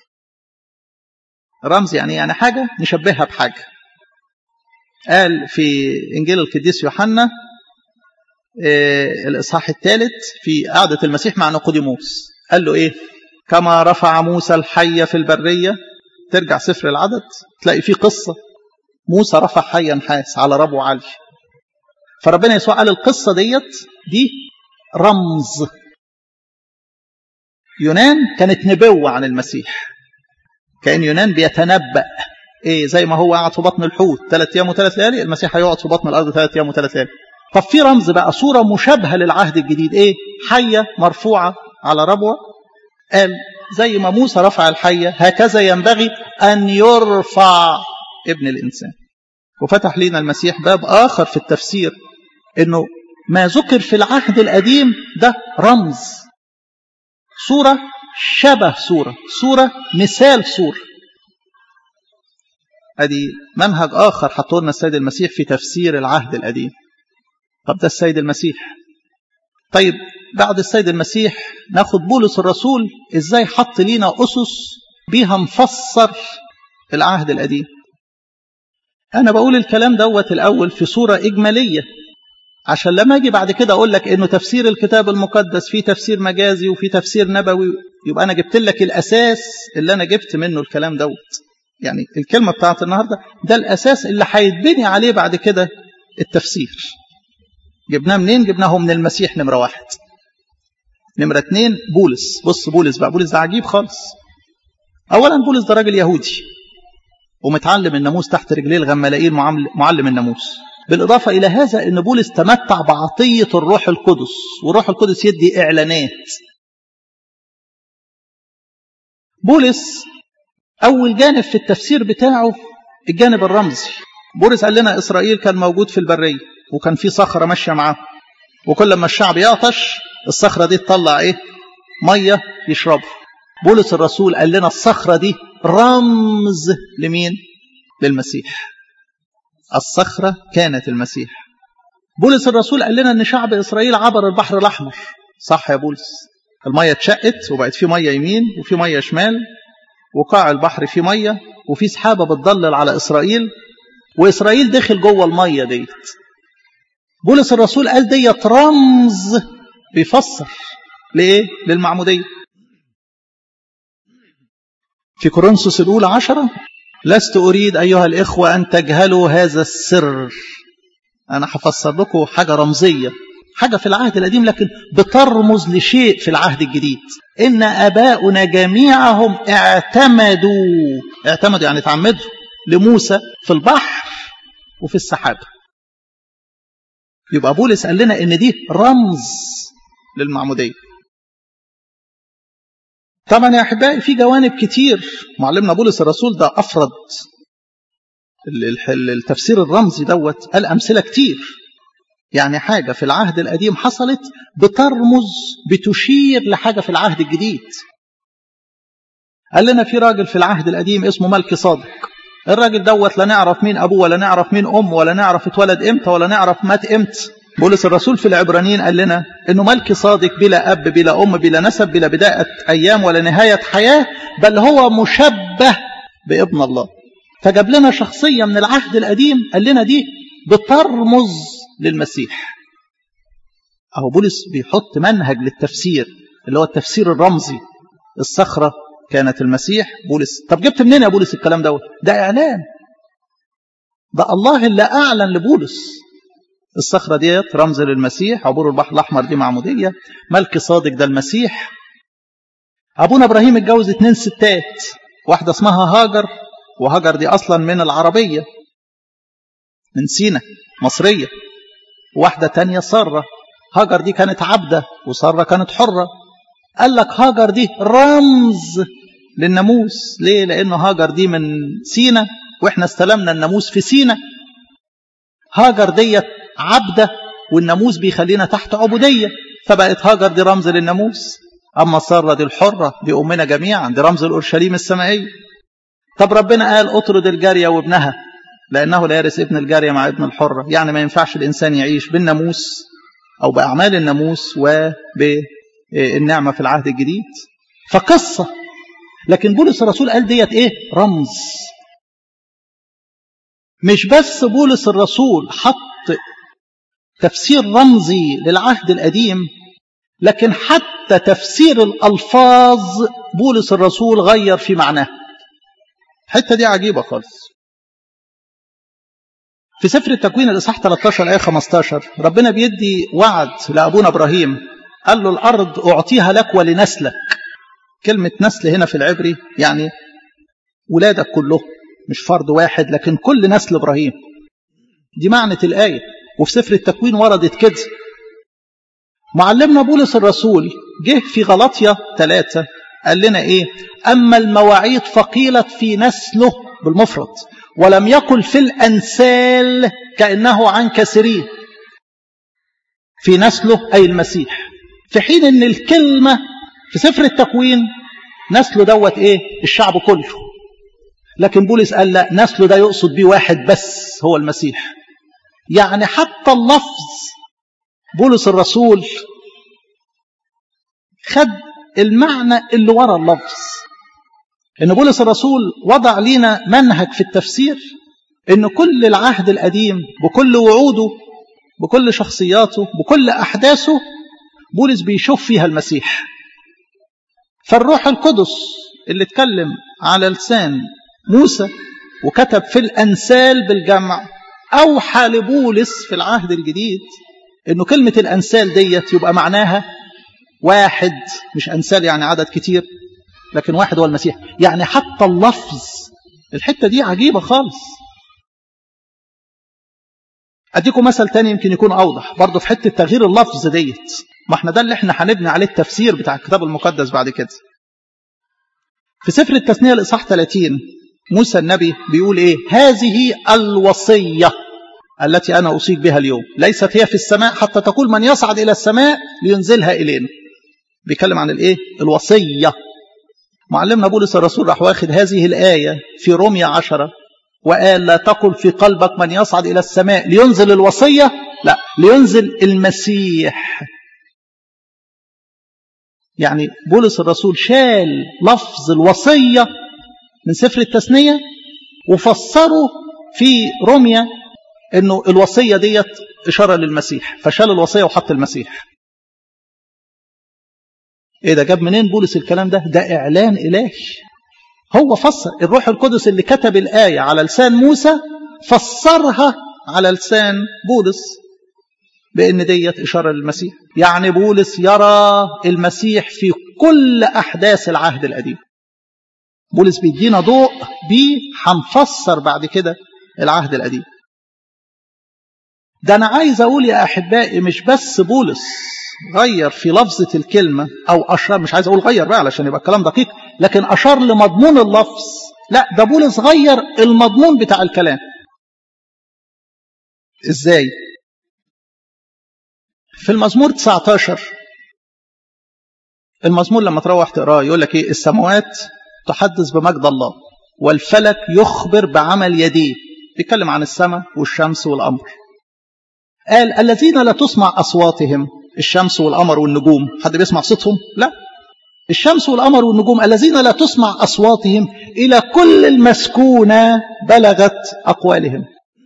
رمز يعني يعني حاجة نشبهها بحاجة قال في إنجيل القديس يوحنا الإصحاح الثالث في قعدة المسيح مع نيقوديموس قال له إيه كما رفع موسى الحية في البرية ترجع سفر العدد تلاقي فيه قصة موسى رفع حيا نحاس على ربو عالي فربنا يسوع قال القصة ديت دي رمز يونان كانت نبوة عن المسيح كان يونان بيتنبأ ايه زي ما هو قاعد في بطن الحوت ثلاث ايام وثلاث ليالي المسيح هيقعد في بطن الارض ثلاث ايام وثلاث ليالي طب في رمز بقى صورة مشابهة للعهد الجديد ايه حية مرفوعة على ربوة قال زي ما موسى رفع الحية هكذا ينبغي أن يرفع ابن الإنسان وفتح لنا المسيح باب آخر في التفسير أنه ما ذكر في العهد القديم ده رمز صورة شبه صورة صورة مثال صورة ادي منهج آخر حطه لنا السيد المسيح في تفسير العهد القديم طب ده السيد المسيح طيب بعد السيد المسيح ناخد بولس الرسول ازاي حط لينا اسس بيها نفسر العهد القديم انا بقول الكلام دوت الاول في صوره اجماليه عشان لما اجي بعد كده اقول لك انه تفسير الكتاب المقدس فيه تفسير مجازي وفي تفسير نبوي يبقى انا جبت لك الاساس اللي انا جبت منه الكلام دوت يعني الكلمه بتاعت النهارده ده الاساس اللي هيتبني عليه بعد كده التفسير جبناه منين جبناه من المسيح نمره واحد نمرة اتنين بولس بص بولس بقى بولس ده عجيب خالص أولا بولس ده راجل يهودي ومتعلم الناموس تحت رجليه الغمالائيل معلم الناموس بالإضافة إلى هذا أن بولس تمتع بعطية الروح القدس والروح القدس يدي إعلانات بولس أول جانب في التفسير بتاعه الجانب الرمزي بولس قال لنا إسرائيل كان موجود في البرية وكان في صخرة ماشية معاه وكل ما الشعب يعطش الصخرة دي تطلع ايه مية يشربوا بولس الرسول قال لنا الصخرة دي رمز لمين للمسيح الصخرة كانت المسيح بولس الرسول قال لنا ان شعب اسرائيل عبر البحر الاحمر صح يا بولس المية اتشقت وبقت في مية يمين وفي مية شمال وقاع البحر فيه مية وفي سحابة بتضلل على اسرائيل واسرائيل دخل جوه المية ديت بولس الرسول قال ديت رمز بيفسر لإيه؟ للمعمودية في كورنثوس الأولى عشرة لست أريد أيها الإخوة أن تجهلوا هذا السر أنا هفسر لكم حاجة رمزية حاجة في العهد القديم لكن بترمز لشيء في العهد الجديد إن أباؤنا جميعهم اعتمدوا اعتمدوا يعني تعمدوا لموسى في البحر وفي السحاب يبقى بولس قال لنا إن دي رمز للمعمودية طبعا يا أحبائي في جوانب كتير معلمنا بولس الرسول ده أفرد التفسير الرمزي دوت قال أمثلة كتير يعني حاجة في العهد القديم حصلت بترمز بتشير لحاجة في العهد الجديد قال لنا في راجل في العهد القديم اسمه ملكي صادق الراجل دوت لا نعرف مين أبوه ولا نعرف مين أمه ولا نعرف اتولد إمتى ولا نعرف مات إمتى بولس الرسول في العبرانيين قال لنا انه ملك صادق بلا اب بلا ام بلا نسب بلا بدايه ايام ولا نهايه حياه بل هو مشبه بابن الله فجاب لنا شخصيه من العهد القديم قال لنا دي بترمز للمسيح اهو بولس بيحط منهج للتفسير اللي هو التفسير الرمزي الصخره كانت المسيح بولس طب جبت منين يا بولس الكلام دوت ده اعلان ده الله اللي اعلن لبولس الصخرة ديت رمز للمسيح عبور البحر الأحمر دي معمودية ملك صادق ده المسيح أبونا إبراهيم اتجوز اتنين ستات واحدة اسمها هاجر وهاجر دي أصلا من العربية من سينا مصرية واحدة تانية سارة هاجر دي كانت عبدة وسارة كانت حرة قال لك هاجر دي رمز للناموس ليه لأنه هاجر دي من سينا وإحنا استلمنا الناموس في سينا هاجر ديت عبدة والناموس بيخلينا تحت عبودية فبقت هاجر دي رمز للناموس أما سارة دي الحرة دي أمنا جميعا دي رمز الأورشليم السمائية طب ربنا قال اطرد الجارية وابنها لأنه لا يرث ابن الجارية مع ابن الحرة يعني ما ينفعش الإنسان يعيش بالناموس أو بأعمال الناموس وبالنعمة في العهد الجديد فقصة لكن بولس الرسول قال ديت إيه رمز مش بس بولس الرسول حط تفسير رمزي للعهد القديم لكن حتى تفسير الألفاظ بولس الرسول غير في معناه الحته دي عجيبة خالص في سفر التكوين الإصحاح 13 آية 15 ربنا بيدي وعد لأبونا إبراهيم قال له الأرض أعطيها لك ولنسلك كلمة نسل هنا في العبري يعني ولادك كلهم مش فرد واحد لكن كل نسل إبراهيم دي معنى الآية وفي سفر التكوين وردت كده معلمنا بولس الرسول جه في غلطية ثلاثة قال لنا إيه أما المواعيد فقيلت في نسله بالمفرد ولم يقل في الأنسال كأنه عن كثيرين في نسله أي المسيح في حين أن الكلمة في سفر التكوين نسله دوت إيه الشعب كله لكن بولس قال لا نسله ده يقصد بيه واحد بس هو المسيح يعني حتى اللفظ بولس الرسول خد المعنى اللي ورا اللفظ ان بولس الرسول وضع لنا منهج في التفسير ان كل العهد القديم بكل وعوده بكل شخصياته بكل احداثه بولس بيشوف فيها المسيح فالروح القدس اللي اتكلم على لسان موسى وكتب في الانسال بالجمع اوحى لبولس في العهد الجديد انه كلمه الانسال ديت يبقى معناها واحد مش انسال يعني عدد كتير لكن واحد هو المسيح يعني حتى اللفظ الحته دي عجيبه خالص اديكم مثل تاني يمكن يكون اوضح برضه في حته تغيير اللفظ ديت ما احنا ده اللي احنا هنبني عليه التفسير بتاع الكتاب المقدس بعد كده في سفر التثنيه الاصحاح 30 موسى النبي بيقول ايه هذه الوصيه التي انا اوصيك بها اليوم ليست هي في السماء حتى تقول من يصعد الى السماء لينزلها الينا بيتكلم عن الايه الوصيه معلمنا بولس الرسول راح واخد هذه الايه في روميا عشرة وقال لا تقل في قلبك من يصعد الى السماء لينزل الوصيه لا لينزل المسيح يعني بولس الرسول شال لفظ الوصيه من سفر التثنيه وفسره في روميا انه الوصيه ديت اشاره للمسيح فشال الوصيه وحط المسيح ايه ده جاب منين بولس الكلام ده ده اعلان الهي هو فسر الروح القدس اللي كتب الايه على لسان موسى فسرها على لسان بولس بأن ديت إشارة للمسيح يعني بولس يرى المسيح في كل أحداث العهد القديم بولس بيدينا ضوء بيه هنفسر بعد كده العهد القديم ده أنا عايز أقول يا أحبائي مش بس بولس غير في لفظة الكلمة أو أشار مش عايز أقول غير بقى علشان يبقى الكلام دقيق لكن أشار لمضمون اللفظ لا ده بولس غير المضمون بتاع الكلام إزاي في المزمور 19 المزمور لما تروح تقراه يقول لك ايه السماوات تحدث بمجد الله والفلك يخبر بعمل يديه بيتكلم عن السماء والشمس والقمر قال الذين لا تسمع اصواتهم الشمس والقمر والنجوم حد بيسمع صوتهم لا الشمس والقمر والنجوم الذين لا تسمع اصواتهم الى كل المسكونه بلغت اقوالهم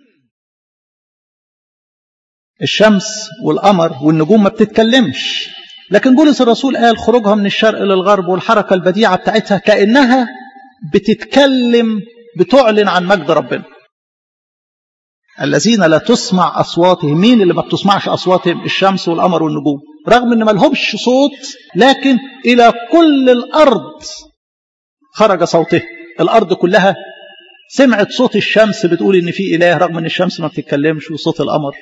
الشمس والقمر والنجوم ما بتتكلمش لكن بولس الرسول قال خروجها من الشرق للغرب والحركة البديعة بتاعتها كأنها بتتكلم بتعلن عن مجد ربنا الذين لا تسمع أصواتهم مين اللي ما بتسمعش أصواتهم الشمس والقمر والنجوم رغم أن ما لهمش صوت لكن إلى كل الأرض خرج صوته الأرض كلها سمعت صوت الشمس بتقول إن في إله رغم أن الشمس ما بتتكلمش وصوت القمر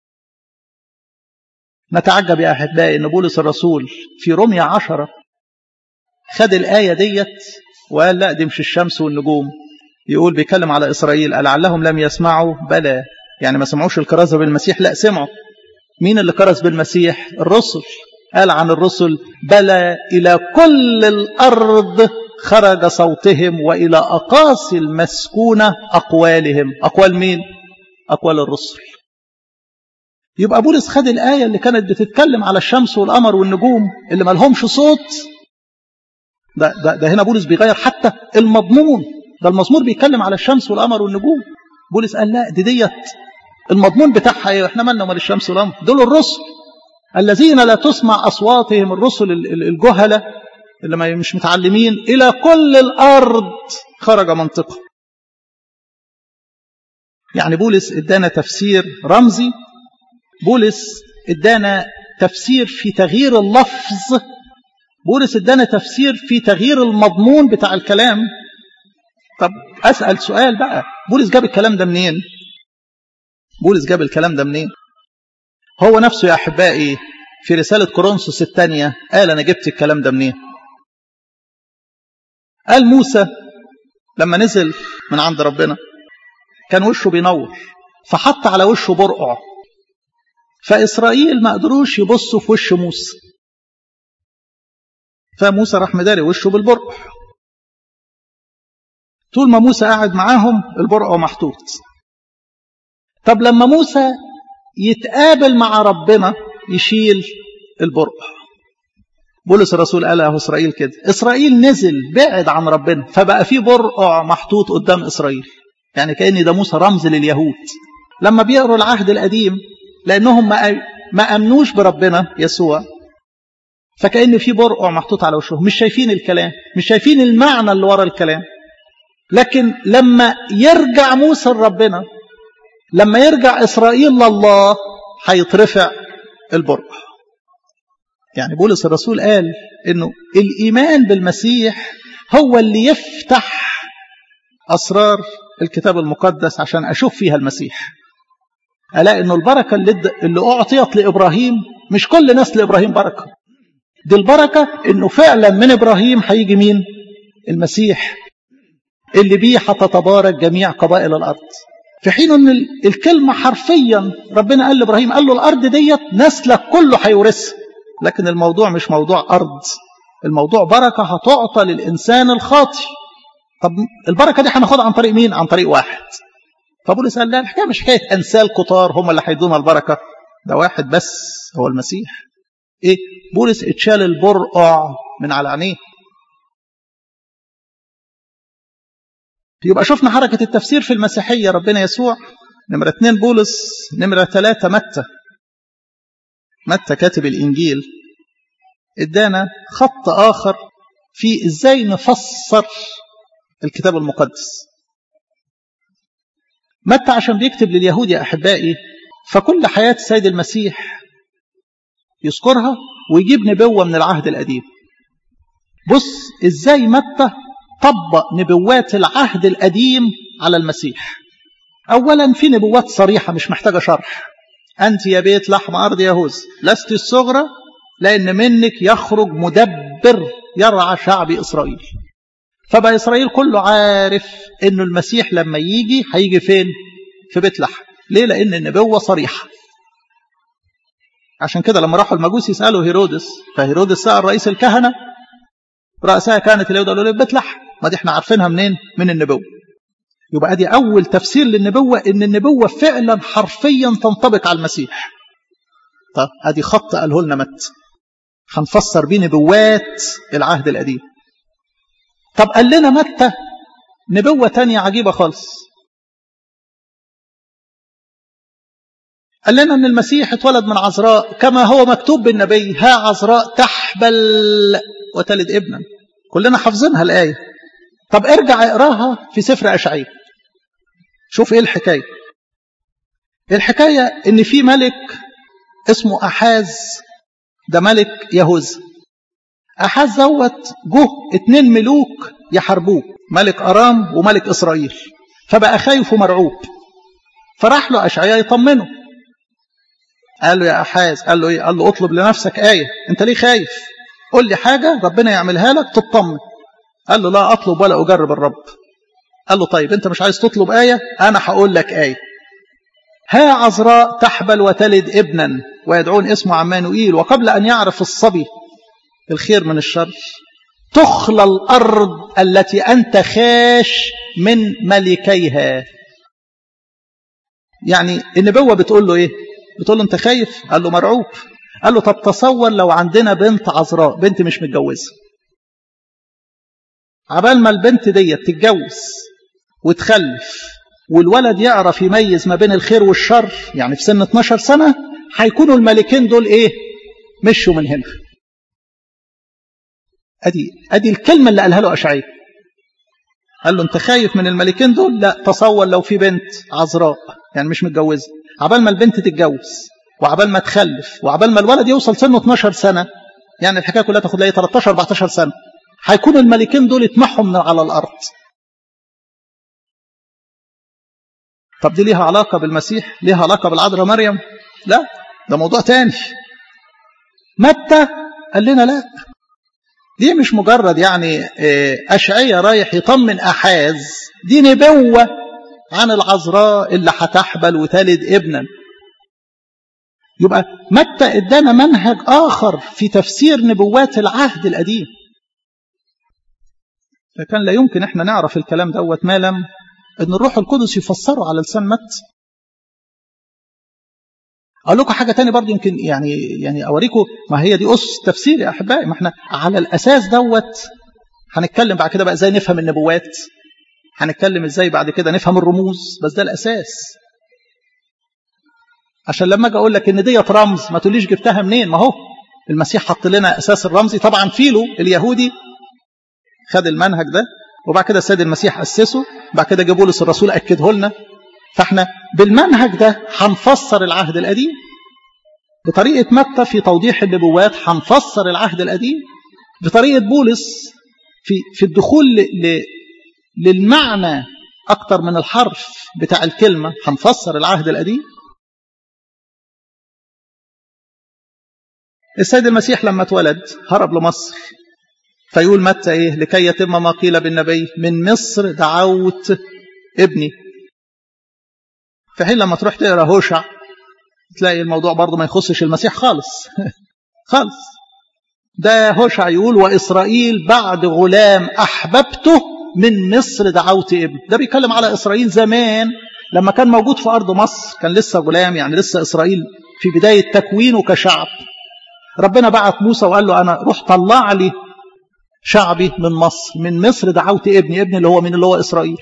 نتعجب يا أحبائي أن بولس الرسول في رمية عشرة خد الآية ديت وقال لا دي مش الشمس والنجوم يقول بيتكلم على إسرائيل قال لعلهم لم يسمعوا بلى يعني ما سمعوش الكرازة بالمسيح لا سمعوا مين اللي كرز بالمسيح الرسل قال عن الرسل بلى إلى كل الأرض خرج صوتهم وإلى أقاصي المسكونة أقوالهم أقوال مين أقوال الرسل يبقى بولس خد الآية اللي كانت بتتكلم على الشمس والقمر والنجوم اللي ما لهمش صوت ده, ده, ده هنا بولس بيغير حتى المضمون ده المزمور بيتكلم على الشمس والقمر والنجوم بولس قال لا دي ديت المضمون بتاعها ايه احنا مالنا ومال الشمس والقمر دول الرسل الذين لا تسمع اصواتهم الرسل الجهله اللي ما مش متعلمين الى كل الارض خرج منطقه يعني بولس ادانا تفسير رمزي بولس ادانا تفسير في تغيير اللفظ بولس ادانا تفسير في تغيير المضمون بتاع الكلام طب اسال سؤال بقى بولس جاب الكلام ده منين بولس جاب الكلام ده منين هو نفسه يا احبائي في رساله كورنثوس الثانيه قال انا جبت الكلام ده منين قال موسى لما نزل من عند ربنا كان وشه بينور فحط على وشه برقع فإسرائيل ما قدروش يبصوا في وش موسى فموسى راح مداري وشه بالبرقع طول ما موسى قاعد معاهم البرقع محطوط طب لما موسى يتقابل مع ربنا يشيل البرقع بولس الرسول قال له إسرائيل كده إسرائيل نزل بعد عن ربنا فبقى في برقع محطوط قدام إسرائيل يعني كأن ده موسى رمز لليهود لما بيقروا العهد القديم لأنهم ما أمنوش بربنا يسوع فكأن في برقع محطوط على وشهم مش شايفين الكلام مش شايفين المعنى اللي ورا الكلام لكن لما يرجع موسى لربنا لما يرجع إسرائيل لله هيترفع البرقع يعني بولس الرسول قال انه الايمان بالمسيح هو اللي يفتح اسرار الكتاب المقدس عشان اشوف فيها المسيح الاقي انه البركه اللي, اللي اعطيت لابراهيم مش كل نسل ابراهيم بركه دي البركه انه فعلا من ابراهيم هيجي مين المسيح اللي بيه هتتبارك جميع قبائل الارض في حين ان الكلمه حرفيا ربنا قال لابراهيم قال له الارض ديت نسلك كله هيورثها لكن الموضوع مش موضوع ارض الموضوع بركه هتعطى للانسان الخاطي طب البركه دي هناخدها عن طريق مين عن طريق واحد فبولس قال لا الحكايه مش حكايه انسال كتار هم اللي هيدونا البركه ده واحد بس هو المسيح ايه بولس اتشال البرقع من على عينيه يبقى شفنا حركة التفسير في المسيحية ربنا يسوع نمرة اتنين بولس نمرة ثلاثة متى متى كاتب الإنجيل ادانا خط آخر في ازاي نفسر الكتاب المقدس متى عشان بيكتب لليهود يا أحبائي فكل حياة السيد المسيح يذكرها ويجيب نبوة من العهد القديم بص ازاي متى طبق نبوات العهد القديم على المسيح اولا في نبوات صريحة مش محتاجة شرح انت يا بيت لحم ارض يهوذا لست الصغرى لان منك يخرج مدبر يرعى شعب اسرائيل فبقى اسرائيل كله عارف انه المسيح لما يجي هيجي فين في بيت لحم ليه لان النبوة صريحة عشان كده لما راحوا المجوس يسألوا هيرودس فهيرودس سأل رئيس الكهنة رؤساء كانت اليهود قالوا له بيت لحم ما دي احنا عارفينها منين من النبوة يبقى دي أول تفسير للنبوة إن النبوة فعلا حرفيا تنطبق على المسيح طب ادي خط قاله لنا مت هنفسر بيه نبوات العهد القديم طب قال لنا متى نبوة تانية عجيبة خالص قال لنا ان المسيح اتولد من عذراء كما هو مكتوب بالنبي ها عذراء تحبل وتلد ابنا كلنا حافظينها الآية طب ارجع اقراها في سفر أشعياء شوف ايه الحكاية الحكاية ان في ملك اسمه أحاز ده ملك يهوذا أحاز دوت جه اتنين ملوك يحاربوه ملك أرام وملك إسرائيل فبقى خايف ومرعوب فراح له أشعياء يطمنه قال له يا أحاز قال له إيه قال له اطلب لنفسك آية أنت ليه خايف قول لي حاجة ربنا يعملها لك تطمن قال له لا أطلب ولا أجرب الرب قال له طيب أنت مش عايز تطلب آية أنا هقول لك آية ها عذراء تحبل وتلد ابنا ويدعون اسمه عمانوئيل وقبل أن يعرف الصبي الخير من الشر تخلى الأرض التي أنت خاش من ملكيها يعني النبوة بتقول له إيه بتقول له أنت خايف قال له مرعوب قال له طب تصور لو عندنا بنت عذراء بنت مش متجوزة عبال ما البنت دي تتجوز وتخلف والولد يعرف يميز ما بين الخير والشر يعني في سن 12 سنة هيكونوا الملكين دول ايه مشوا من هنا ادي ادي الكلمة اللي قالها له اشعياء قال له انت خايف من الملكين دول لا تصور لو في بنت عذراء يعني مش متجوزة عبال ما البنت تتجوز وعبال ما تخلف وعبال ما الولد يوصل سنه 12 سنة يعني الحكاية كلها تاخد لها 13 14 سنة هيكونوا الملكين دول اتمحوا من على الأرض طب دي ليها علاقة بالمسيح ليها علاقة بالعذراء مريم لا ده موضوع تاني متى قال لنا لا دي مش مجرد يعني أشعية رايح يطمن أحاز دي نبوة عن العذراء اللي هتحبل وتلد ابنا يبقى متى ادانا منهج آخر في تفسير نبوات العهد القديم فكان لا يمكن احنا نعرف الكلام دوت ما لم ان الروح القدس يفسره على لسان متى اقول لكم حاجه تاني برضه يمكن يعني يعني اوريكم ما هي دي اس تفسير يا احبائي ما احنا على الاساس دوت هنتكلم بعد كده بقى ازاي نفهم النبوات هنتكلم ازاي بعد كده نفهم الرموز بس ده الاساس عشان لما اجي اقول لك ان ديت رمز ما تقوليش جبتها منين ما هو المسيح حط لنا اساس الرمزي طبعا فيلو اليهودي خد المنهج ده وبعد كده السيد المسيح اسسه بعد كده جه بولس الرسول اكده لنا فاحنا بالمنهج ده هنفسر العهد القديم بطريقه متى في توضيح النبوات هنفسر العهد القديم بطريقه بولس في في الدخول ل للمعنى اكتر من الحرف بتاع الكلمه هنفسر العهد القديم السيد المسيح لما اتولد هرب لمصر فيقول متى ايه لكي يتم ما قيل بالنبي من مصر دعوت ابني في حين لما تروح تقرا هوشع تلاقي الموضوع برضه ما يخصش المسيح خالص خالص ده هوشع يقول واسرائيل بعد غلام احببته من مصر دعوت ابن ده بيتكلم على اسرائيل زمان لما كان موجود في ارض مصر كان لسه غلام يعني لسه اسرائيل في بدايه تكوينه كشعب ربنا بعت موسى وقال له انا روح طلع لي شعبي من مصر من مصر دعوت ابني ابني اللي هو من اللي هو إسرائيل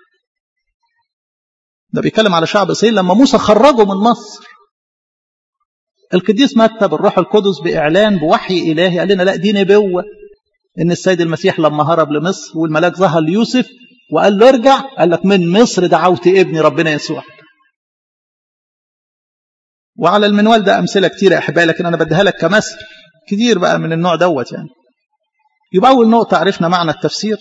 ده بيتكلم على شعب إسرائيل لما موسى خرجه من مصر القديس متى بالروح القدس بإعلان بوحي إلهي قال لنا لا دي نبوة إن السيد المسيح لما هرب لمصر والملاك ظهر ليوسف وقال له ارجع قال لك من مصر دعوت ابني ربنا يسوع وعلى المنوال ده أمثلة كتير يا أحبائي لكن أنا بديها لك كمثل كتير بقى من النوع دوت يعني يبقى أول نقطة عرفنا معنى التفسير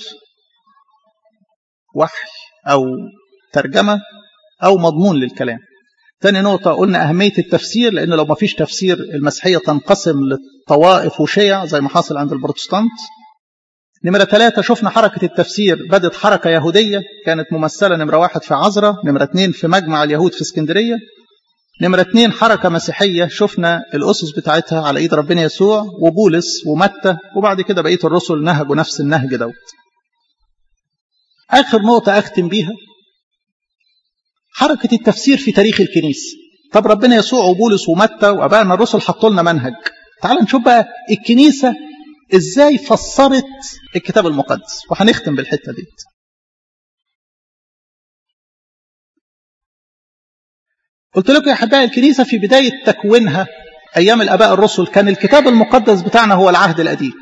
وحي أو ترجمة أو مضمون للكلام ثاني نقطة قلنا أهمية التفسير لأن لو ما فيش تفسير المسيحية تنقسم لطوائف وشيع زي ما حصل عند البروتستانت نمرة ثلاثة شفنا حركة التفسير بدت حركة يهودية كانت ممثلة نمرة واحد في عزرة نمرة اثنين في مجمع اليهود في اسكندرية نمرة اثنين حركة مسيحية شفنا الأسس بتاعتها على إيد ربنا يسوع وبولس ومتى وبعد كده بقية الرسل نهجوا نفس النهج دوت آخر نقطة أختم بيها حركة التفسير في تاريخ الكنيسة طب ربنا يسوع وبولس ومتى وأبائنا الرسل حطوا لنا منهج تعال نشوف بقى الكنيسة ازاي فسرت الكتاب المقدس وهنختم بالحته دي قلت لكم يا احبائي الكنيسه في بدايه تكوينها ايام الاباء الرسل كان الكتاب المقدس بتاعنا هو العهد القديم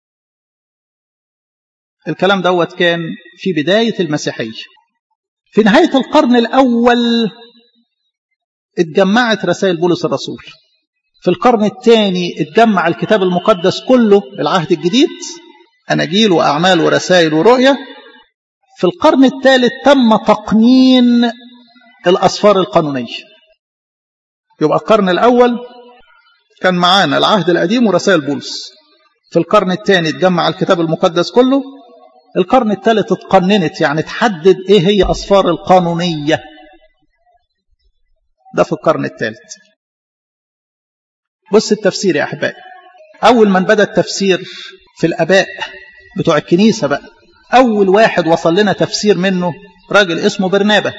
الكلام دوت كان في بدايه المسيحيه في نهايه القرن الاول اتجمعت رسائل بولس الرسول في القرن الثاني اتجمع الكتاب المقدس كله العهد الجديد أناجيل وأعمال ورسائل ورؤية في القرن الثالث تم تقنين الأسفار القانونية يبقى القرن الأول كان معانا العهد القديم ورسائل بولس في القرن الثاني اتجمع الكتاب المقدس كله القرن الثالث اتقننت يعني تحدد ايه هي أسفار القانونية ده في القرن الثالث بص التفسير يا أحبائي أول من بدأ التفسير في الأباء بتوع الكنيسة بقى أول واحد وصل لنا تفسير منه راجل اسمه برنابة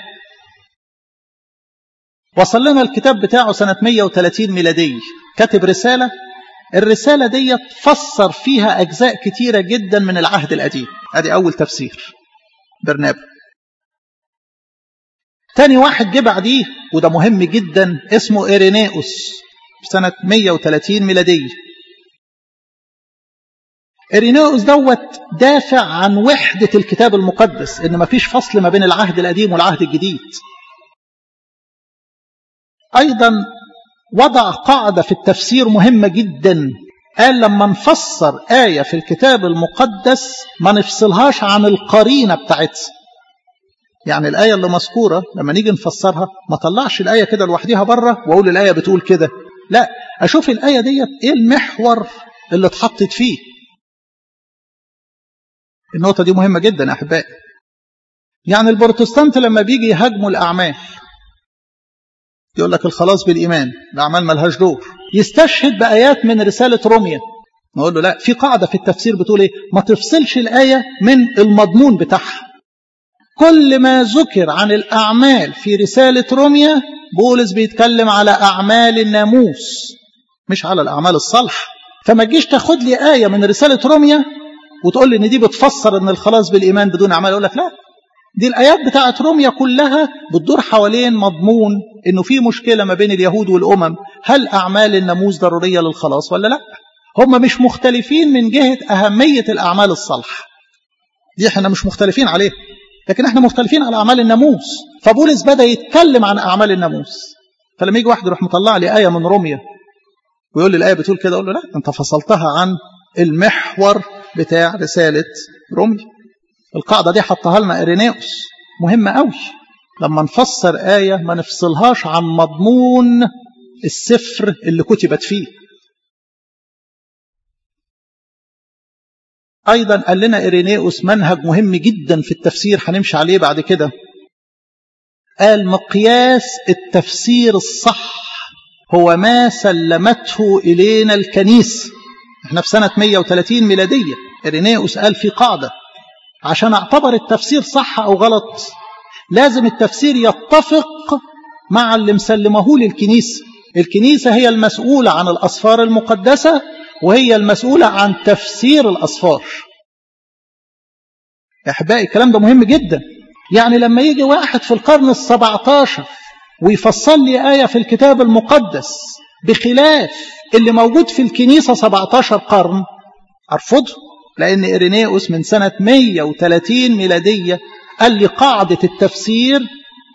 وصل لنا الكتاب بتاعه سنة 130 ميلادية كاتب رسالة الرسالة دي فسر فيها أجزاء كتيرة جدا من العهد القديم ادي أول تفسير برنابة تاني واحد جه بعديه وده مهم جدا اسمه إيرينيوس سنة 130 ميلادية إرينيوس دوت دافع عن وحدة الكتاب المقدس إن مفيش فصل ما بين العهد القديم والعهد الجديد أيضا وضع قاعدة في التفسير مهمة جدا قال لما نفسر آية في الكتاب المقدس ما نفصلهاش عن القرينة بتاعتها يعني الآية اللي مذكورة لما نيجي نفسرها ما طلعش الآية كده لوحديها بره وأقول الآية بتقول كده لا أشوف الآية ديت إيه المحور اللي اتحطت فيه النقطة دي مهمة جدا يا أحبائي يعني البروتستانت لما بيجي يهاجموا الأعمال يقول لك الخلاص بالإيمان الأعمال ملهاش دور يستشهد بآيات من رسالة روميا نقول له لا في قاعدة في التفسير بتقول إيه ما تفصلش الآية من المضمون بتاعها كل ما ذكر عن الأعمال في رسالة روميا بولس بيتكلم على أعمال الناموس مش على الأعمال الصالحة فما تجيش تاخد لي آية من رسالة روميا وتقول لي إن دي بتفسر إن الخلاص بالإيمان بدون أعمال أقول لك لا دي الآيات بتاعت روميا كلها بتدور حوالين مضمون إنه في مشكلة ما بين اليهود والأمم هل أعمال الناموس ضرورية للخلاص ولا لا هم مش مختلفين من جهة أهمية الأعمال الصالحة دي احنا مش مختلفين عليه لكن احنا مختلفين على أعمال الناموس فبولس بدأ يتكلم عن أعمال الناموس فلما يجي واحد يروح مطلع لي آية من روميا ويقول لي الآية بتقول كده أقول له لا أنت فصلتها عن المحور بتاع رسالة روميا القاعدة دي حطها لنا إيرينيوس مهمة قوي لما نفسر آية ما نفصلهاش عن مضمون السفر اللي كتبت فيه أيضا قال لنا إيرينيوس منهج مهم جدا في التفسير هنمشي عليه بعد كده قال مقياس التفسير الصح هو ما سلمته إلينا الكنيسة احنا في سنة 130 ميلادية إيرينيوس قال في قاعدة عشان اعتبر التفسير صح أو غلط لازم التفسير يتفق مع اللي مسلمه للكنيسة الكنيسة هي المسؤولة عن الأسفار المقدسة وهي المسؤولة عن تفسير الأسفار يا أحبائي الكلام ده مهم جدا يعني لما يجي واحد في القرن السبعة عشر ويفصل لي آية في الكتاب المقدس بخلاف اللي موجود في الكنيسة 17 قرن أرفضه لأن إيرينيوس من سنة 130 ميلادية قال لي قاعدة التفسير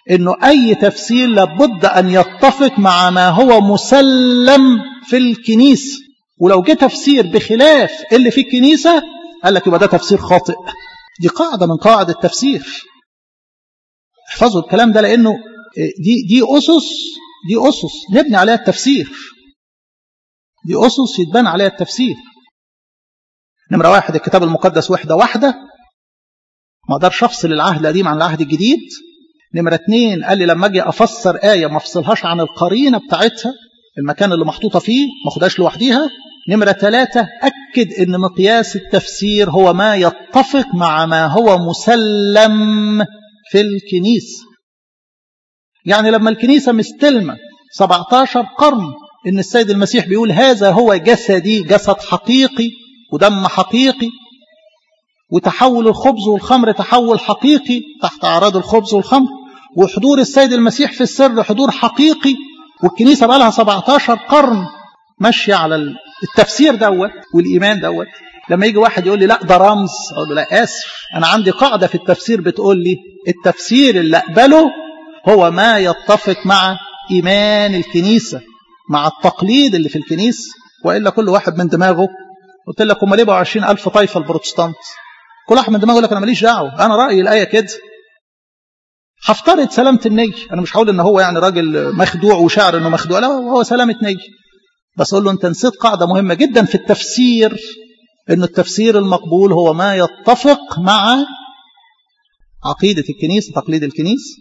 انه اي تفسير لابد ان يتفق مع ما هو مسلم في الكنيسه ولو جه تفسير بخلاف اللي في الكنيسه قال لك يبقى ده تفسير خاطئ دي قاعده من قواعد التفسير احفظوا الكلام ده لانه دي دي اسس دي اسس نبني عليها التفسير دي اسس يتبنى عليها التفسير نمره واحد الكتاب المقدس وحده واحده ما اقدرش افصل العهد القديم عن العهد الجديد نمرة اتنين قال لي لما اجي افسر آية ما افصلهاش عن القرينة بتاعتها المكان اللي محطوطة فيه ما خدهاش لوحديها نمرة ثلاثة أكد أن مقياس التفسير هو ما يتفق مع ما هو مسلم في الكنيسة يعني لما الكنيسة مستلمة 17 قرن أن السيد المسيح بيقول هذا هو جسدي جسد حقيقي ودم حقيقي وتحول الخبز والخمر تحول حقيقي تحت أعراض الخبز والخمر وحضور السيد المسيح في السر حضور حقيقي والكنيسة بقى لها 17 قرن ماشية على التفسير دوت والإيمان دوت لما يجي واحد يقول لي لا ده رمز أقول له لا آسف أنا عندي قاعدة في التفسير بتقول لي التفسير اللي أقبله هو ما يتفق مع إيمان الكنيسة مع التقليد اللي في الكنيسة وإلا كل واحد من دماغه قلت لك هم ليه بقوا 20000 طائفة البروتستانت كل واحد من دماغه يقول لك أنا ماليش دعوة أنا رأيي الآية كده هفترض سلامة النية أنا مش هقول إن هو يعني راجل مخدوع وشاعر إنه مخدوع لا هو سلامة نية بس أقول له أنت نسيت قاعدة مهمة جدا في التفسير إن التفسير المقبول هو ما يتفق مع عقيدة الكنيسة تقليد الكنيسة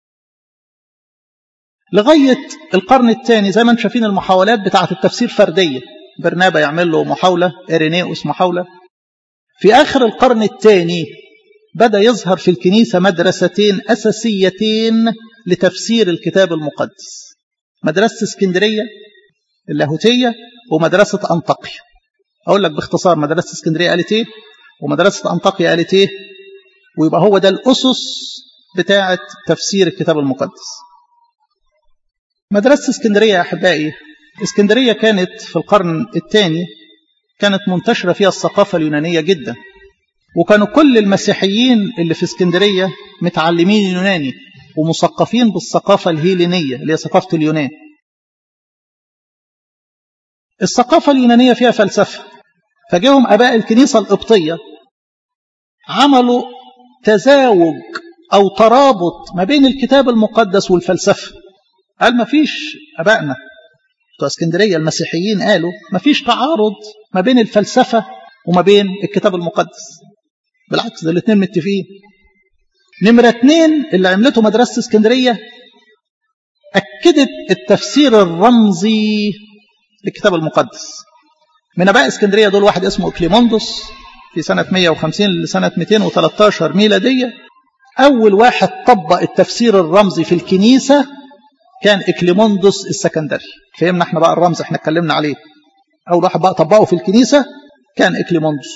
لغاية القرن الثاني زي ما انتم شايفين المحاولات بتاعة التفسير فردية برنابا يعمل له محاولة إيرينيوس محاولة في آخر القرن الثاني بدأ يظهر في الكنيسة مدرستين أساسيتين لتفسير الكتاب المقدس مدرسة اسكندرية اللاهوتية ومدرسة أنطاكيا أقول لك باختصار مدرسة اسكندرية قالت إيه ومدرسة أنطاكيا قالت إيه ويبقى هو ده الأسس بتاعة تفسير الكتاب المقدس مدرسة اسكندرية يا أحبائي اسكندرية كانت في القرن الثاني كانت منتشرة فيها الثقافة اليونانية جدا وكانوا كل المسيحيين اللي في اسكندرية متعلمين يوناني ومثقفين بالثقافة الهيلينية اللي هي ثقافة اليونان الثقافة اليونانية فيها فلسفة فجاهم أباء الكنيسة القبطية عملوا تزاوج أو ترابط ما بين الكتاب المقدس والفلسفة قال ما فيش أبائنا بتوع اسكندرية المسيحيين قالوا ما فيش تعارض ما بين الفلسفة وما بين الكتاب المقدس بالعكس ده الاثنين متفقين نمرة اثنين اللي عملته مدرسة اسكندرية أكدت التفسير الرمزي للكتاب المقدس من أباء اسكندرية دول واحد اسمه إكليموندوس في سنة 150 لسنة 213 ميلادية أول واحد طبق التفسير الرمزي في الكنيسة كان إكليموندوس السكندري فهمنا احنا بقى الرمز احنا اتكلمنا عليه أول واحد بقى طبقه في الكنيسة كان إكليموندوس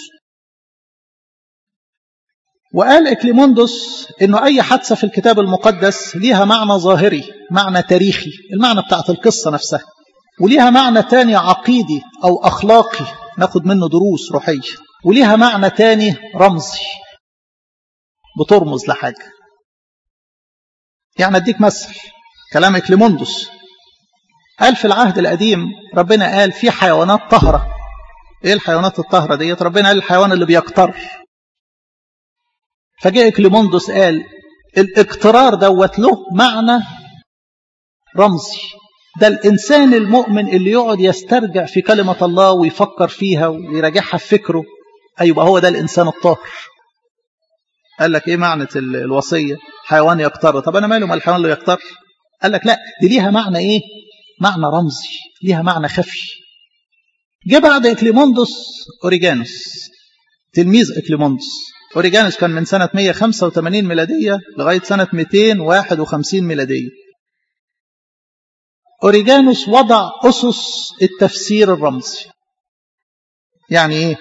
وقال إكليموندوس إنه أي حادثة في الكتاب المقدس ليها معنى ظاهري معنى تاريخي المعنى بتاعت القصة نفسها وليها معنى تاني عقيدي أو أخلاقي ناخد منه دروس روحية وليها معنى تاني رمزي بترمز لحاجة يعني أديك مثل كلام إكليموندوس قال في العهد القديم ربنا قال في حيوانات طهرة ايه الحيوانات الطهرة ديت ربنا قال الحيوان اللي بيقتر فجاء كليموندوس قال الاقترار دوت له معنى رمزي ده الإنسان المؤمن اللي يقعد يسترجع في كلمة الله ويفكر فيها ويراجعها في فكره أيوة هو ده الإنسان الطاهر قال لك إيه معنى الوصية حيوان يقتر طب أنا ماله ما الحيوان اللي يقتر قال لك لا دي ليها معنى إيه معنى رمزي ليها معنى خفي جه بعد إكليموندوس أوريجانوس تلميذ إكليموندوس أوريجانوس كان من سنة 185 ميلادية لغاية سنة 251 ميلادية أوريجانوس وضع أسس التفسير الرمزي يعني إيه؟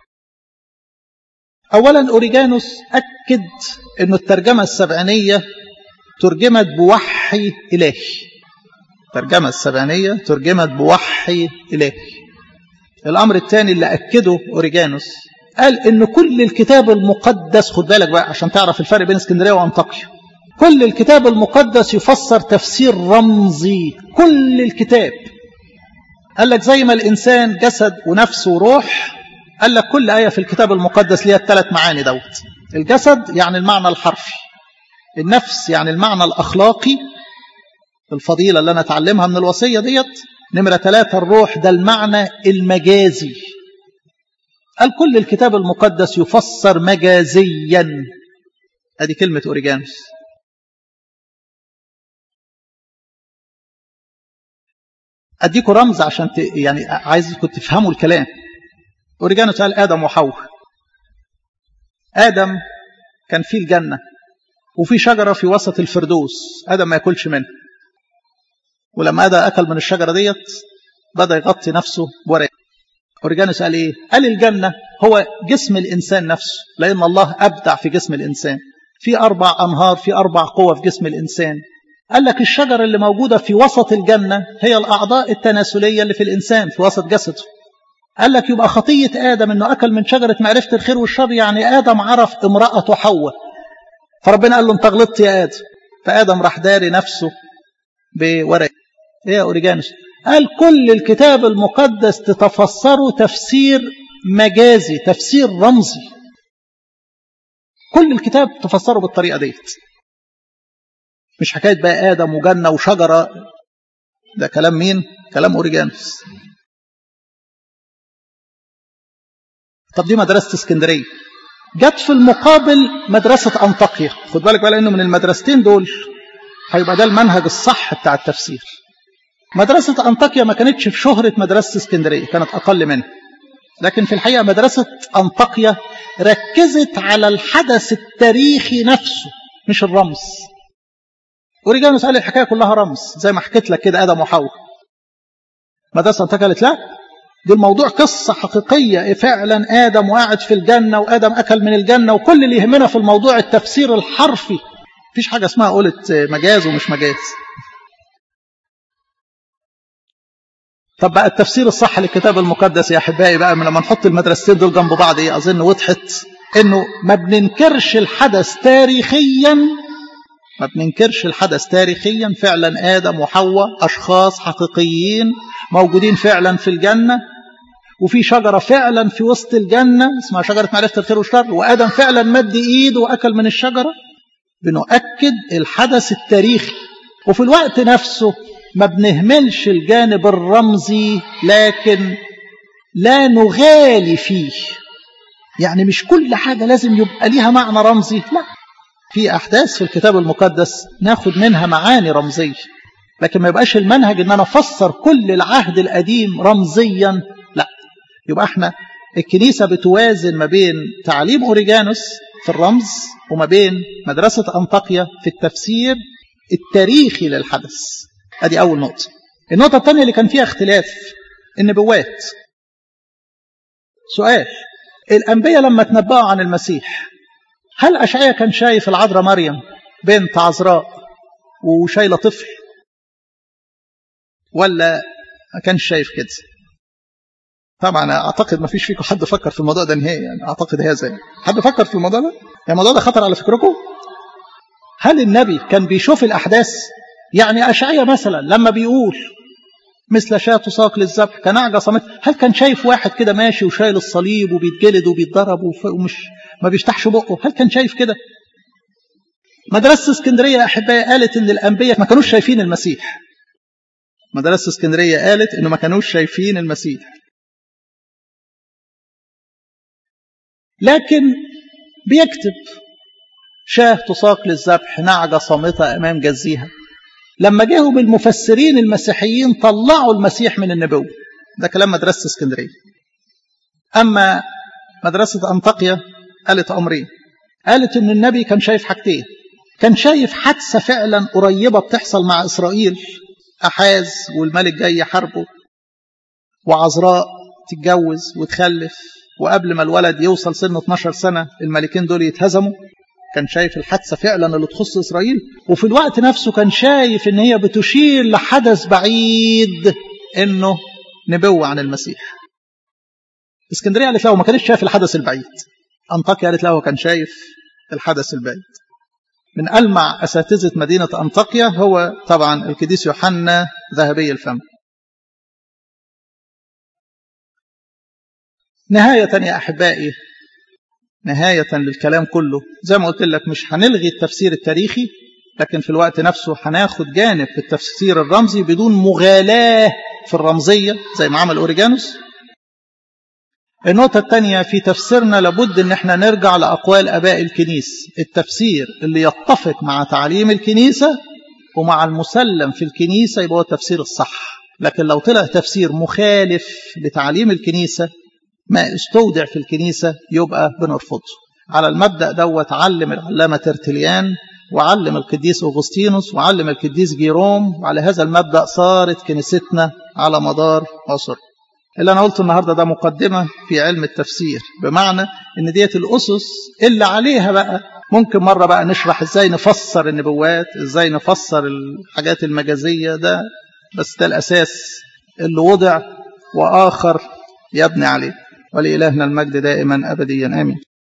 أولا أوريجانوس أكد أن الترجمة السبعينية ترجمت بوحي إلهي الترجمة السبعينية ترجمت بوحي إلهي الأمر الثاني اللي أكده أوريجانوس قال إن كل الكتاب المقدس خد بالك بقى عشان تعرف الفرق بين اسكندرية وأنطاكيا كل الكتاب المقدس يفسر تفسير رمزي كل الكتاب قال لك زي ما الإنسان جسد ونفس وروح قال لك كل آية في الكتاب المقدس ليها الثلاث معاني دوت الجسد يعني المعنى الحرفي النفس يعني المعنى الأخلاقي الفضيلة اللي أنا أتعلمها من الوصية ديت نمرة ثلاثة الروح ده المعنى المجازي قال كل الكتاب المقدس يفسر مجازيا ادي كلمة أوريجانوس أديكم رمز عشان ت... يعني عايزكم تفهموا الكلام أوريجانوس قال آدم وحواء آدم كان في الجنة وفي شجرة في وسط الفردوس آدم ما ياكلش منها ولما آدم أكل من الشجرة ديت بدأ يغطي نفسه بورق أوريجانوس قال إيه؟ قال الجنة هو جسم الإنسان نفسه لأن الله أبدع في جسم الإنسان في أربع أنهار في أربع قوة في جسم الإنسان قال لك الشجرة اللي موجودة في وسط الجنة هي الأعضاء التناسلية اللي في الإنسان في وسط جسده قال لك يبقى خطية آدم أنه أكل من شجرة معرفة الخير والشر يعني آدم عرف امرأته حواء فربنا قال له أنت غلطت يا آدم فآدم راح داري نفسه بورق إيه يا أوريجانوس قال كل الكتاب المقدس تتفسره تفسير مجازي تفسير رمزي كل الكتاب تفسره بالطريقة ديت مش حكاية بقى آدم وجنة وشجرة ده كلام مين؟ كلام أوريجانوس طب دي مدرسة اسكندرية جت في المقابل مدرسة أنطاكيا خد بالك بقى لأنه من المدرستين دول هيبقى ده المنهج الصح بتاع التفسير مدرسة أنطاكيا ما كانتش في شهرة مدرسة اسكندرية كانت أقل منها لكن في الحقيقة مدرسة أنطاكيا ركزت على الحدث التاريخي نفسه مش الرمز أوريجانوس قال الحكاية كلها رمز زي ما حكيت لك كده آدم وحواء مدرسة أنطاكيا قالت لا دي الموضوع قصة حقيقية فعلا آدم وقاعد في الجنة وآدم أكل من الجنة وكل اللي يهمنا في الموضوع التفسير الحرفي مفيش حاجة اسمها قولة مجاز ومش مجاز طب بقى التفسير الصح للكتاب المقدس يا احبائي بقى لما نحط المدرستين دول جنب بعض ايه اظن وضحت انه ما بننكرش الحدث تاريخيا ما بننكرش الحدث تاريخيا فعلا ادم وحواء اشخاص حقيقيين موجودين فعلا في الجنه وفي شجره فعلا في وسط الجنه اسمها شجره معرفه الخير والشر وادم فعلا مد ايده واكل من الشجره بنؤكد الحدث التاريخي وفي الوقت نفسه ما بنهملش الجانب الرمزي لكن لا نغالي فيه يعني مش كل حاجة لازم يبقى ليها معنى رمزي لا في أحداث في الكتاب المقدس ناخد منها معاني رمزية لكن ما يبقاش المنهج ان انا افسر كل العهد القديم رمزيا لا يبقى احنا الكنيسة بتوازن ما بين تعليم أوريجانوس في الرمز وما بين مدرسة أنطاكيا في التفسير التاريخي للحدث ادي اول نقطه النقطه الثانيه اللي كان فيها اختلاف النبوات سؤال الانبياء لما تنبأوا عن المسيح هل اشعيا كان شايف العذراء مريم بنت عذراء وشايله طفل ولا ما كانش شايف كده طبعا اعتقد ما فيش فيكم حد فكر في الموضوع ده نهائي يعني اعتقد هذا يعني. حد فكر في الموضوع ده يعني الموضوع ده خطر على فكركم هل النبي كان بيشوف الاحداث يعني أشعية مثلا لما بيقول مثل شاة تساق للذبح كنعجة صمت هل كان شايف واحد كده ماشي وشايل الصليب وبيتجلد وبيتضرب ومش ما بيفتحش بقه هل كان شايف كده مدرسة اسكندرية يا أحبائي قالت إن الأنبياء ما كانوش شايفين المسيح مدرسة اسكندرية قالت إنه ما كانوش شايفين المسيح لكن بيكتب شاه تساق للذبح نعجة صامتة أمام جزيها لما جاهم المفسرين المسيحيين طلعوا المسيح من النبوة ده كلام مدرسة اسكندرية أما مدرسة أنطاكيا قالت أمرين قالت إن النبي كان شايف حاجتين كان شايف حادثة فعلا قريبة بتحصل مع إسرائيل أحاز والملك جاي يحاربه وعذراء تتجوز وتخلف وقبل ما الولد يوصل سن 12 سنة الملكين دول يتهزموا كان شايف الحادثة فعلا اللي تخص إسرائيل وفي الوقت نفسه كان شايف إن هي بتشير لحدث بعيد إنه نبوة عن المسيح اسكندرية قالت له ما كانش شايف الحدث البعيد أنطاكيا قالت له كان شايف الحدث البعيد من ألمع أساتذة مدينة أنطاكيا هو طبعا القديس يوحنا ذهبي الفم نهاية يا أحبائي نهاية للكلام كله زي ما قلت لك مش هنلغي التفسير التاريخي لكن في الوقت نفسه هناخد جانب في التفسير الرمزي بدون مغالاة في الرمزية زي ما عمل أوريجانوس النقطة الثانية في تفسيرنا لابد ان احنا نرجع لأقوال أباء الكنيس التفسير اللي يتفق مع تعليم الكنيسة ومع المسلم في الكنيسة يبقى هو التفسير الصح لكن لو طلع تفسير مخالف لتعليم الكنيسة ما استودع في الكنيسة يبقى بنرفضه على المبدأ دوت علم العلامة ترتليان وعلم القديس أغسطينوس وعلم القديس جيروم وعلى هذا المبدأ صارت كنيستنا على مدار عصر اللي أنا قلته النهاردة ده مقدمة في علم التفسير بمعنى إن ديت الأسس اللي عليها بقى ممكن مرة بقى نشرح إزاي نفسر النبوات إزاي نفسر الحاجات المجازية ده بس ده الأساس اللي وضع وآخر يبني عليه ولإلهنا المجد دائما أبديا آمين